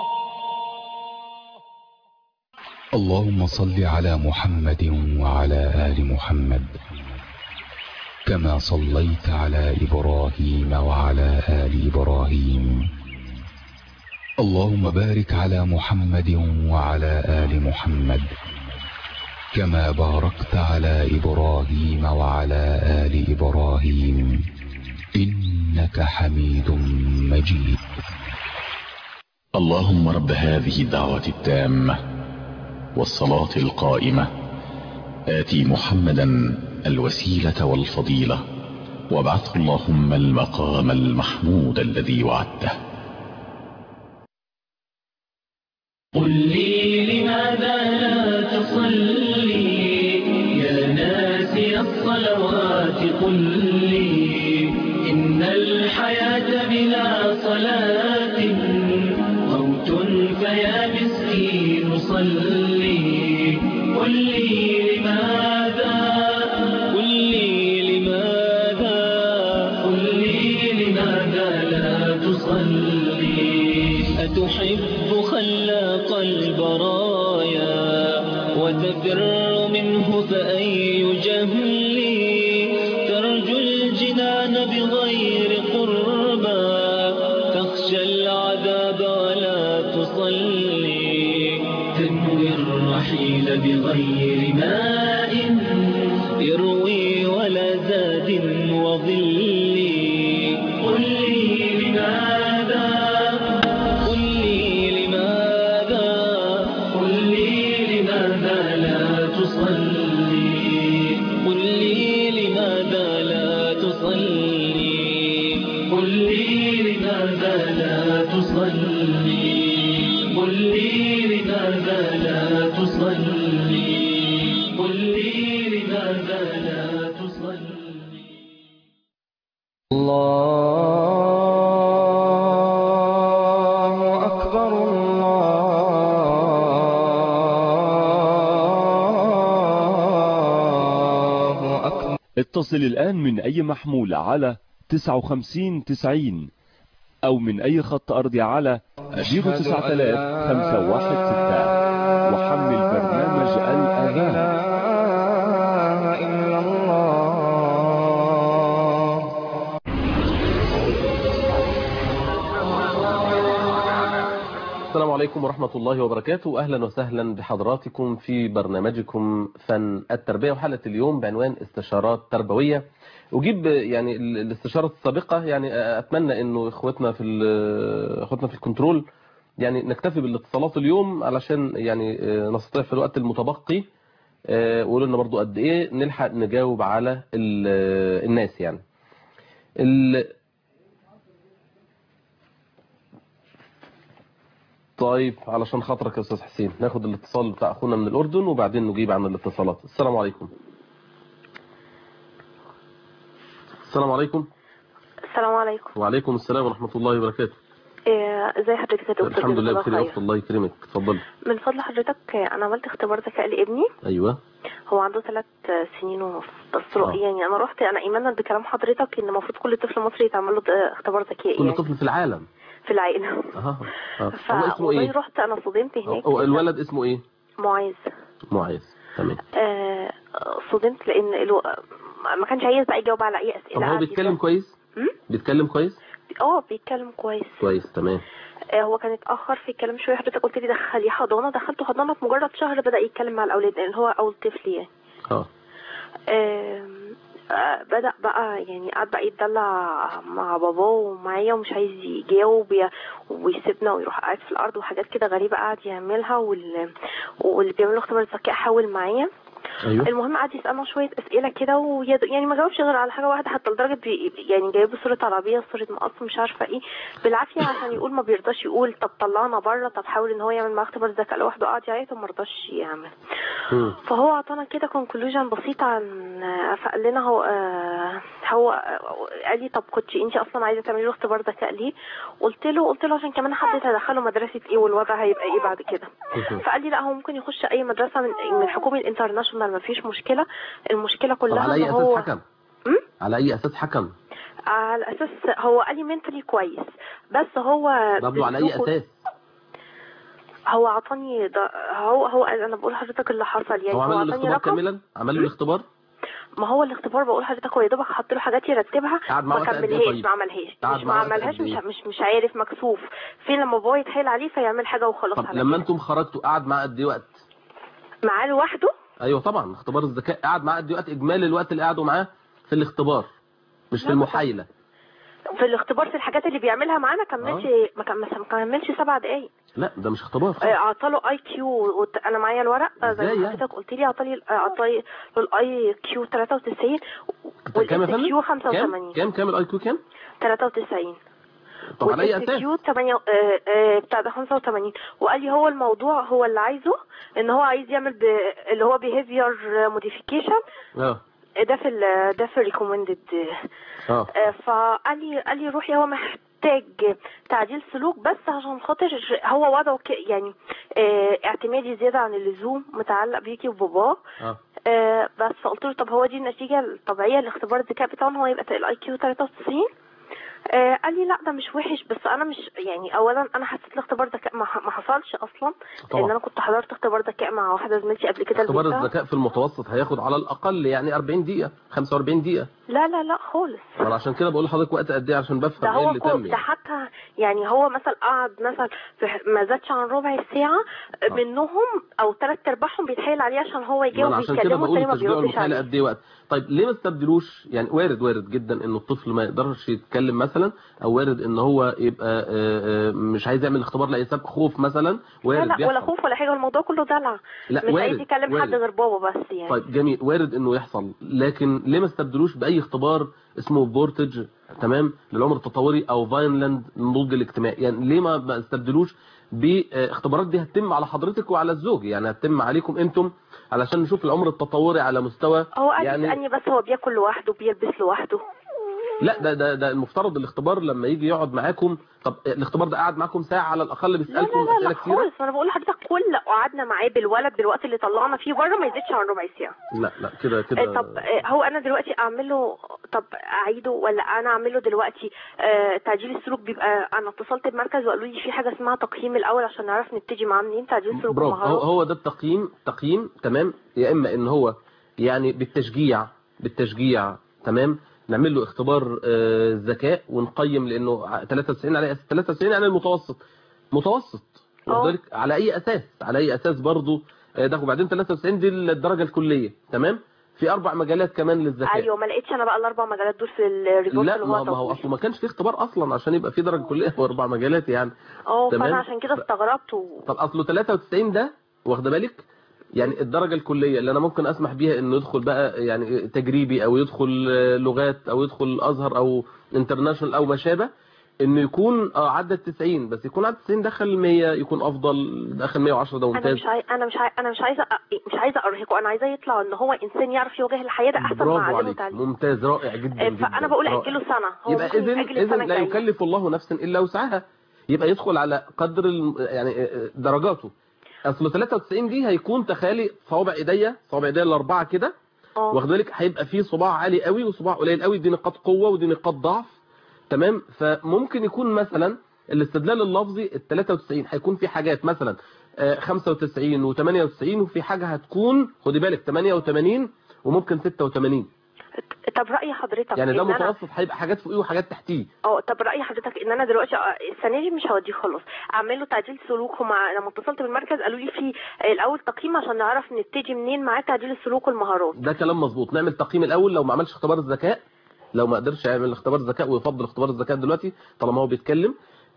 اللهم صل على محمد وعلى آل محمد كما صليت على إبراهيم وعلى آل إبراهيم اللهم بارك على محمد وعلى آل محمد كما باركت على إبراهيم وعلى آل إبراهيم إنك حميد مجيد اللهم رب هذه الدعوة التامة والصلاة القائمة آتي محمدا الوسيلة والفضيلة وابعثه اللهم المقام المحمود الذي وعدته قل لي لماذا لا تصلي يا ناسي الصلوات قل لي إن الحياة بلا صلاة موت فيا مسكين صلي قل لي لماذا قل لي لماذا قل لي لماذا لا تصلي أتحب خلاق البرايا وتفر منه فأي جهل ترجو الجنان بغير قربى تخشى العذاب ولا تصلي تنوي الرحيل بغير ماء يروي ولا زاد وظل قل لي لماذا قل لي لماذا قل لي لماذا لا تصلي قل لي لماذا لا تصلي قل لي لماذا لا تصلي تصلي قل لي لماذا لا تصلي قل لي لماذا لا تصلي الله أكبر الله أكبر اتصل الآن من أي محمول على 59 90 أو من أي خط أرضي على 09000 وحمل برنامج الأذان إلا الله السلام عليكم ورحمة الله وبركاته أهلا وسهلا بحضراتكم في برنامجكم فن التربية وحلقة اليوم بعنوان استشارات تربوية أجيب يعني ال- الاستشارة السابقة يعني أتمنى أنه إخوتنا في ال- إخوتنا في الكنترول يعني نكتفي بالاتصالات اليوم علشان يعني آه، نستطيع في الوقت المتبقي آه، وقولوا لنا برضو قد إيه نلحق نجاوب على ال- الناس يعني ال- طيب علشان خاطرك يا استاذ حسين ناخد الاتصال بتاع اخونا من الاردن وبعدين نجيب عن الاتصالات السلام عليكم السلام عليكم السلام عليكم وعليكم السلام ورحمة الله وبركاته إيه، ازي حضرتك يا دكتور الحمد لله جزاك بخير الله يا اخت الله يكرمك اتفضلي من فضل حضرتك آه، انا عملت اختبار ذكاء لابني ايوه هو عنده ثلاث سنين ونص بس آه. يعني انا رحت انا ايمانا بكلام حضرتك ان المفروض كل طفل مصري يتعمل له آه، اختبار ذكاء كل يعني طفل في العالم في العائله اها اه هو اسمه فوالله ايه رحت انا صدمت هناك هو الولد اسمه ايه معاذ معاذ تمام آه، صدمت لان الو... ما كانش عايز بقى يجاوب على اي اسئله طب هو قعد بيتكلم يسأل. كويس مم؟ بيتكلم كويس اه بيتكلم كويس كويس تمام آه، هو كان اتاخر في الكلام شويه حضرتك قلت لي دخليه حضانه دخلته حضانه في مجرد شهر بدا يتكلم مع الاولاد لان هو اول طفل يعني اه آم، آه، بدأ بقى يعني قعد بقى يتدلع مع باباه ومعايا ومش عايز يجاوب يا- ويسيبنا ويروح قاعد في الأرض وحاجات كده غريبة قعد يعملها وال... واللي بيعملوا اختبار الذكاء حاول معايا ايوه المهم قعد يسألنا شوية أسئلة كده ويد... يعني ما جاوبش غير على حاجة واحدة حتى لدرجة بي... يعني جايب صورة عربية صورة مقص مش عارفة ايه بالعافية عشان يقول ما بيرضاش يقول طب طلعنا بره طب حاول ان هو يعمل معاه اختبار ذكاء لوحده قعد يعيط وما رضاش يعمل مم. فهو اعطانا كده كونكلوجن بسيط عن فقال لنا هو آه، هو آه، قال لي طب كنت انت اصلا عايزه تعملي له اختبار ذكاء ليه قلت له قلت له عشان كمان حبيت ادخله مدرسه ايه والوضع هيبقى ايه بعد كده فقال لي لا هو ممكن يخش اي مدرسه من من الحكومي الانترناشونال ما فيش مشكله المشكله طب كلها على ان اي اساس هو حكم على اي اساس حكم على اساس هو قال لي منتلي كويس بس هو برضه على اي بسلوكه- اساس هو عطاني ده هو هو انا بقول لحضرتك اللي حصل يعني هو عمل له عطاني الاختبار رقم كاملا عمل له الاختبار ما هو الاختبار بقول لحضرتك هو يا دوبك حط له حاجات يرتبها قعد معاه ما وقت قد إيه كملهاش طيب؟ ما عملهاش قعد مش معاه ما وقت قد عملهاش مش إيه؟ مش مش عارف مكسوف فين لما بابا يتحايل عليه فيعمل حاجه وخلاص طب على لما انتم خرجتوا قعد معاه قد ايه وقت معاه لوحده ايوه طبعا اختبار الذكاء قعد معاه قد ايه وقت اجمالي الوقت اللي قعدوا معاه في الاختبار مش في لا، المحايله في الاختبار في الحاجات اللي بيعملها معانا كملش ما كم- ما كملش سبع دقايق لا ده مش اختبار آه، اعطاله اي كيو انا معايا الورق آه، زي إزاي ما يعني؟ حضرتك قلت لي اعطالي اعطالي الاي كيو 93 كام يا والاس كيو فندم 85 كام كام كام الاي كيو كام 93 طب على اي والاس اساس كيو 8 آه، آه، بتاع ده 85 وقال لي هو الموضوع هو اللي عايزه ان هو عايز يعمل ب... اللي هو behavior modification اه ده في ال... ده في الريكومندد اه فقال لي قال لي روحي هو محتاج تعديل سلوك بس عشان خاطر هو وضعه ك... يعني آه، اعتمادي زياده عن اللزوم متعلق بيكي وباباه اه آه، بس فقلت له طب هو دي النتيجه الطبيعيه لاختبار الذكاء بتاعه هو يبقى الاي كيو 93 آه، قال لي لا ده مش وحش بس انا مش يعني اولا انا حسيت الاختبار ذكاء ما ما حصلش اصلا طبعا. لان انا كنت حضرت اختبار ذكاء مع واحده زميلتي قبل كده اختبار لبنتها. الذكاء في المتوسط هياخد على الاقل يعني 40 دقيقه 45 دقيقه لا لا لا خالص انا عشان كده بقول لحضرتك وقت قد ايه عشان ده بفهم ايه هو اللي كو- تم ده يعني. حتى يعني هو مثلا قعد مثلا في ما زادش عن ربع ساعة منهم او ثلاث ارباعهم بيتحايل عليه عشان هو ما يجاوب انا عشان كده ويكلمه بقول التاني ما التشجيع بيردش والمحايله عليه قد ايه وقت طيب ليه ما استبدلوش يعني وارد وارد جدا انه الطفل ما يقدرش يتكلم مثلا مثلا او وارد ان هو يبقى آه، آه، مش عايز يعمل اختبار لاي سبب خوف مثلا لا وارد لا ولا بيحصل. خوف ولا حاجه الموضوع كله دلع لا، مش وارد، عايز يكلم وارد. حد غير بابا بس يعني طيب جميل وارد انه يحصل لكن ليه ما استبدلوش باي اختبار اسمه بورتج تمام للعمر التطوري او فاينلاند للنضج الاجتماعي يعني ليه ما ما استبدلوش باختبارات دي هتتم على حضرتك وعلى الزوج يعني هتتم عليكم انتم علشان نشوف العمر التطوري على مستوى هو قاعد يعني يسالني بس هو بياكل لوحده بيلبس لوحده لا ده ده ده المفترض الاختبار لما يجي يقعد معاكم طب الاختبار ده قعد معاكم ساعه على الاقل لا بيسالكم لا لا, اسئله لا كتيره خالص انا بقول لحضرتك كل قعدنا معاه بالولد بالوقت اللي طلعنا فيه بره ما يزيدش عن ربع ساعه لا لا كده آه، كده طب آه، هو انا دلوقتي اعمل له طب اعيده ولا انا اعمل له دلوقتي آه، تعديل السلوك بيبقى انا اتصلت بمركز وقالوا لي في حاجه اسمها تقييم الاول عشان نعرف نبتدي معاه منين تعديل السلوك برافو هو, ومهارات هو ده التقييم تقييم تمام يا اما ان هو يعني بالتشجيع بالتشجيع تمام نعمل له اختبار آه، ذكاء ونقيم لانه ع- 93 على أس- 93 يعني المتوسط متوسط واخد بالك؟ على اي اساس على اي اساس برضه آه، ده وبعدين 93 دي الدرجه الكليه تمام في اربع مجالات كمان للذكاء ايوه ما لقيتش انا بقى الاربع مجالات دول في الريبورت لا اللي ما هو ما هو طلبه. اصله ما كانش في اختبار اصلا عشان يبقى في درجه كليه واربع مجالات يعني اه تمام؟ فانا عشان كده استغربت و... طب اصله 93 ده واخده بالك يعني الدرجة الكلية اللي انا ممكن اسمح بيها انه يدخل بقى يعني تجريبي او يدخل آه، لغات او يدخل ازهر او انترناشونال او ما شابه انه يكون اه عدى ال 90 بس يكون عدى 90 دخل 100 يكون افضل دخل 110 ده انا ممتاز مش عاي... انا مش عاي... انا مش عايزه أ- مش عايزه ارهقه انا عايزه يطلع ان هو انسان يعرف يواجه الحياه ده احسن ما برافو اعلمه عليك تعليم ممتاز رائع جدا آه، جدا فانا بقول رائع. اجله سنه هو يبقى ممكن اذا يتأجل اذا السنة لا الجاية. يكلف الله نفسا الا وسعها يبقى يدخل على قدر الم- يعني آه، درجاته اصل 93 دي هيكون تخيلي صوابع ايديا صوابع ايديا الاربعه كده اه واخد بالك هيبقى فيه صباع عالي قوي وصباع قليل قوي دي نقاط قوه ودي نقاط ضعف تمام فممكن يكون مثلا الاستدلال اللفظي ال 93 هيكون في حاجات مثلا آه، 95 و98 وفي حاجه هتكون خدي بالك 88 وممكن 86 طب راي حضرتك يعني ده إن أنا- متوسط هيبقى حاجات فوقيه وحاجات تحتيه اه طب راي حضرتك ان انا دلوقتي آه، السنه دي مش هوديه خلاص اعمل له تعديل سلوك ومع لما اتصلت بالمركز قالوا لي في آه، الاول تقييم عشان نعرف نبتدي منين معاه تعديل السلوك والمهارات ده كلام مظبوط نعمل تقييم الاول لو ما عملش اختبار الذكاء لو ما قدرش يعمل اختبار الذكاء ويفضل اختبار الذكاء دلوقتي طالما هو بيتكلم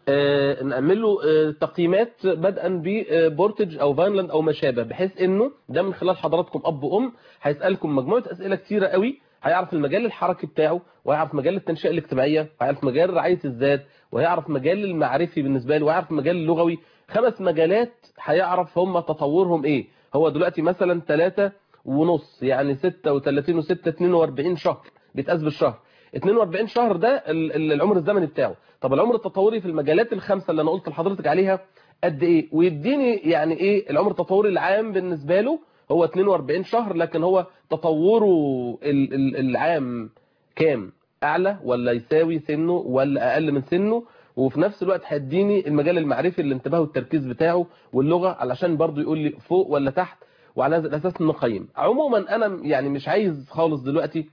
آه نعمل له آه تقييمات بدءا ببورتج او فاينلاند او ما شابه بحيث انه ده من خلال حضراتكم اب وام هيسالكم مجموعه اسئله كتيره قوي هيعرف المجال الحركي بتاعه وهيعرف مجال التنشئه الاجتماعيه وهيعرف مجال رعايه الذات وهيعرف مجال المعرفي بالنسبه له وهيعرف مجال اللغوي خمس مجالات هيعرف هم تطورهم ايه هو دلوقتي مثلا ثلاثة ونص يعني 36 و6 42 شهر بيتقاس بالشهر 42 شهر ده ال- ال- العمر الزمني بتاعه طب العمر التطوري في المجالات الخمسه اللي انا قلت لحضرتك عليها قد ايه ويديني يعني ايه العمر التطوري العام بالنسبه له هو 42 شهر لكن هو تطوره ال- ال- العام كام اعلى ولا يساوي سنه ولا اقل من سنه وفي نفس الوقت هيديني المجال المعرفي الانتباه والتركيز بتاعه واللغه علشان برضو يقول لي فوق ولا تحت وعلى هذا الاساس نقيم عموما انا يعني مش عايز خالص دلوقتي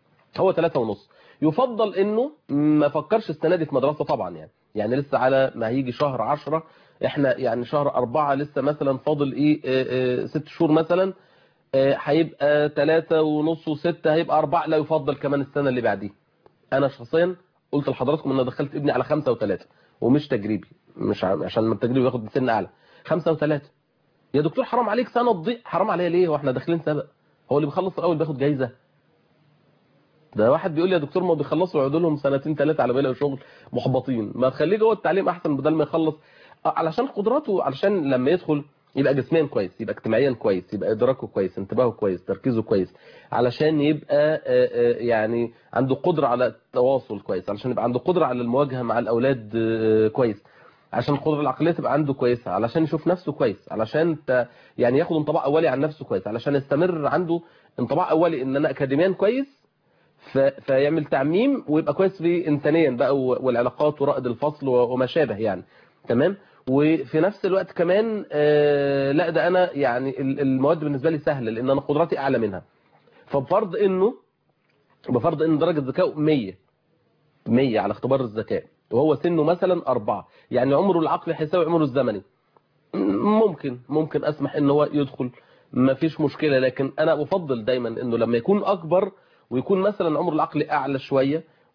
هو ثلاثة ونص يفضل انه ما فكرش السنه دي في مدرسه طبعا يعني يعني لسه على ما هيجي شهر عشرة احنا يعني شهر أربعة لسه مثلا فاضل ايه آه، آه، ست شهور مثلا آه، هيبقى ثلاثة ونص وستة هيبقى أربعة لا يفضل كمان السنة اللي بعديه أنا شخصيا قلت لحضراتكم إن أنا دخلت ابني على خمسة وثلاثة ومش تجريبي مش ع- عشان التجريبي ياخد سن أعلى خمسة وثلاثة يا دكتور حرام عليك سنة تضيع حرام عليا ليه واحنا داخلين سبق هو اللي بيخلص الأول بياخد جايزة ده واحد بيقول لي يا دكتور ما بيخلصوا يقعدوا لهم سنتين ثلاثه على بالي شغل محبطين ما تخليه جوه التعليم احسن بدل ما يخلص آه، علشان قدراته علشان لما يدخل يبقى جسميا كويس يبقى اجتماعيا كويس يبقى ادراكه كويس انتباهه كويس تركيزه كويس علشان يبقى آه، آه، يعني عنده قدره على التواصل كويس علشان يبقى عنده قدره على المواجهه مع الاولاد آه، كويس عشان القدره العقليه تبقى عنده كويسه علشان يشوف نفسه كويس علشان ت... يعني ياخد انطباع اولي عن نفسه كويس علشان يستمر عنده انطباع اولي ان انا اكاديميا كويس ف... فيعمل تعميم ويبقى كويس في انسانيا بقى و- والعلاقات ورائد الفصل و- وما شابه يعني تمام وفي نفس الوقت كمان آه لا ده انا يعني ال- المواد بالنسبه لي سهله لان انا قدراتي اعلى منها فبفرض انه بفرض ان درجه ذكائه 100 100 على اختبار الذكاء وهو سنه مثلا أربعة يعني عمره العقلي هيساوي عمره الزمني ممكن ممكن اسمح ان هو يدخل ما فيش مشكلة لكن انا افضل دايما انه لما يكون اكبر ويكون مثلا عمره العقلي اعلى شوية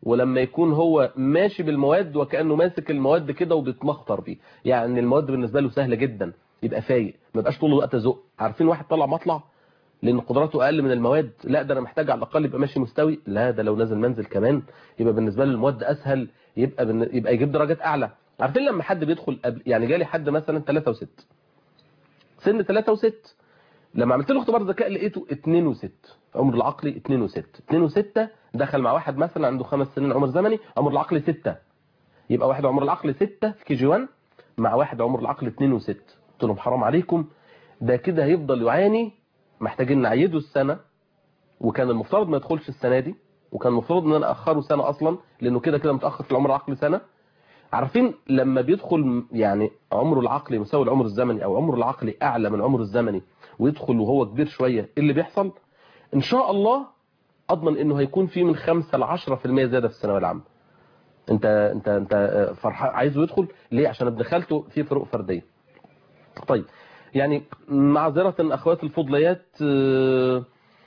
ولما يكون هو ماشي بالمواد وكأنه ماسك المواد كده وبيتمخطر بيه يعني المواد بالنسبة له سهلة جدا يبقى فايق ما يبقاش طول الوقت زق عارفين واحد طلع مطلع لان قدراته اقل من المواد لا ده انا محتاج على الاقل يبقى ماشي مستوي لا ده لو نزل منزل كمان يبقى بالنسبه له المواد اسهل يبقى بن... يبقى يجيب درجات اعلى عارفين لما حد بيدخل قبل يعني جالي حد مثلا 3 و6 سن 3 و6 لما عملت له اختبار ذكاء لقيته 2 و6 عمر العقلي 2 و6 2 و6 دخل مع واحد مثلا عنده خمس سنين عمر زمني عمر العقلي 6 يبقى واحد عمر العقل 6 في كي جي 1 مع واحد عمر العقل 2 و6 قلت لهم حرام عليكم ده كده هيفضل يعاني محتاجين نعيده السنة وكان المفترض ما يدخلش السنة دي وكان المفترض ان انا اخره سنة اصلا لانه كده كده متأخر في العمر العقلي سنة عارفين لما بيدخل يعني عمره العقلي مساوي العمر الزمني او عمره العقلي اعلى من عمره الزمني ويدخل وهو كبير شوية ايه اللي بيحصل ان شاء الله اضمن انه هيكون في من 5 ل 10% زيادة في الثانويه العامه انت انت انت فرحان عايزه يدخل ليه عشان ابن خالته في فروق فرديه طيب يعني معذرة اخواتي الفضليات آه،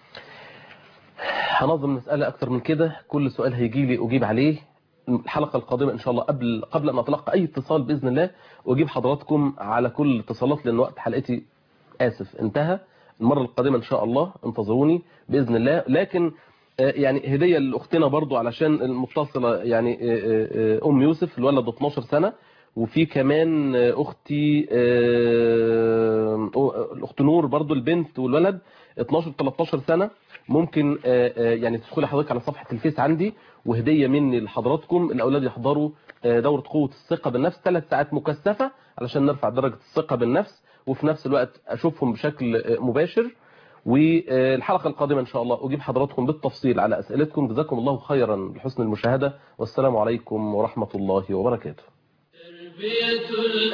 هنظم مسألة اكتر من كده كل سؤال هيجي لي اجيب عليه الحلقة القادمة ان شاء الله قبل قبل ان اتلقى اي اتصال باذن الله واجيب حضراتكم على كل الاتصالات لان وقت حلقتي اسف انتهى المرة القادمة ان شاء الله انتظروني باذن الله لكن آه، يعني هدية لاختنا برضو علشان المتصلة يعني آه، آه، ام يوسف الولد 12 سنة وفي كمان آه، اختي آه، آه، الاخت نور برضو البنت والولد 12 13 سنة ممكن آه، آه، يعني تدخلي حضرتك على صفحة الفيس عندي وهدية مني لحضراتكم الاولاد يحضروا آه، دورة قوة الثقة بالنفس ثلاث ساعات مكثفة علشان نرفع درجة الثقة بالنفس وفي نفس الوقت اشوفهم بشكل آه، مباشر والحلقة القادمة إن شاء الله أجيب حضراتكم بالتفصيل على أسئلتكم جزاكم الله خيرا لحسن المشاهدة والسلام عليكم ورحمة الله وبركاته تربية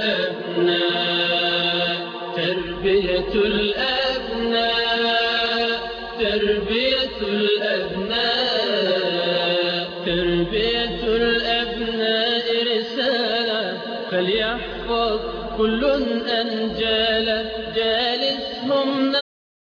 الأبناء تربية الأبناء تربية الأبناء تربية الأبناء رسالة فليحفظ كل أنجال جال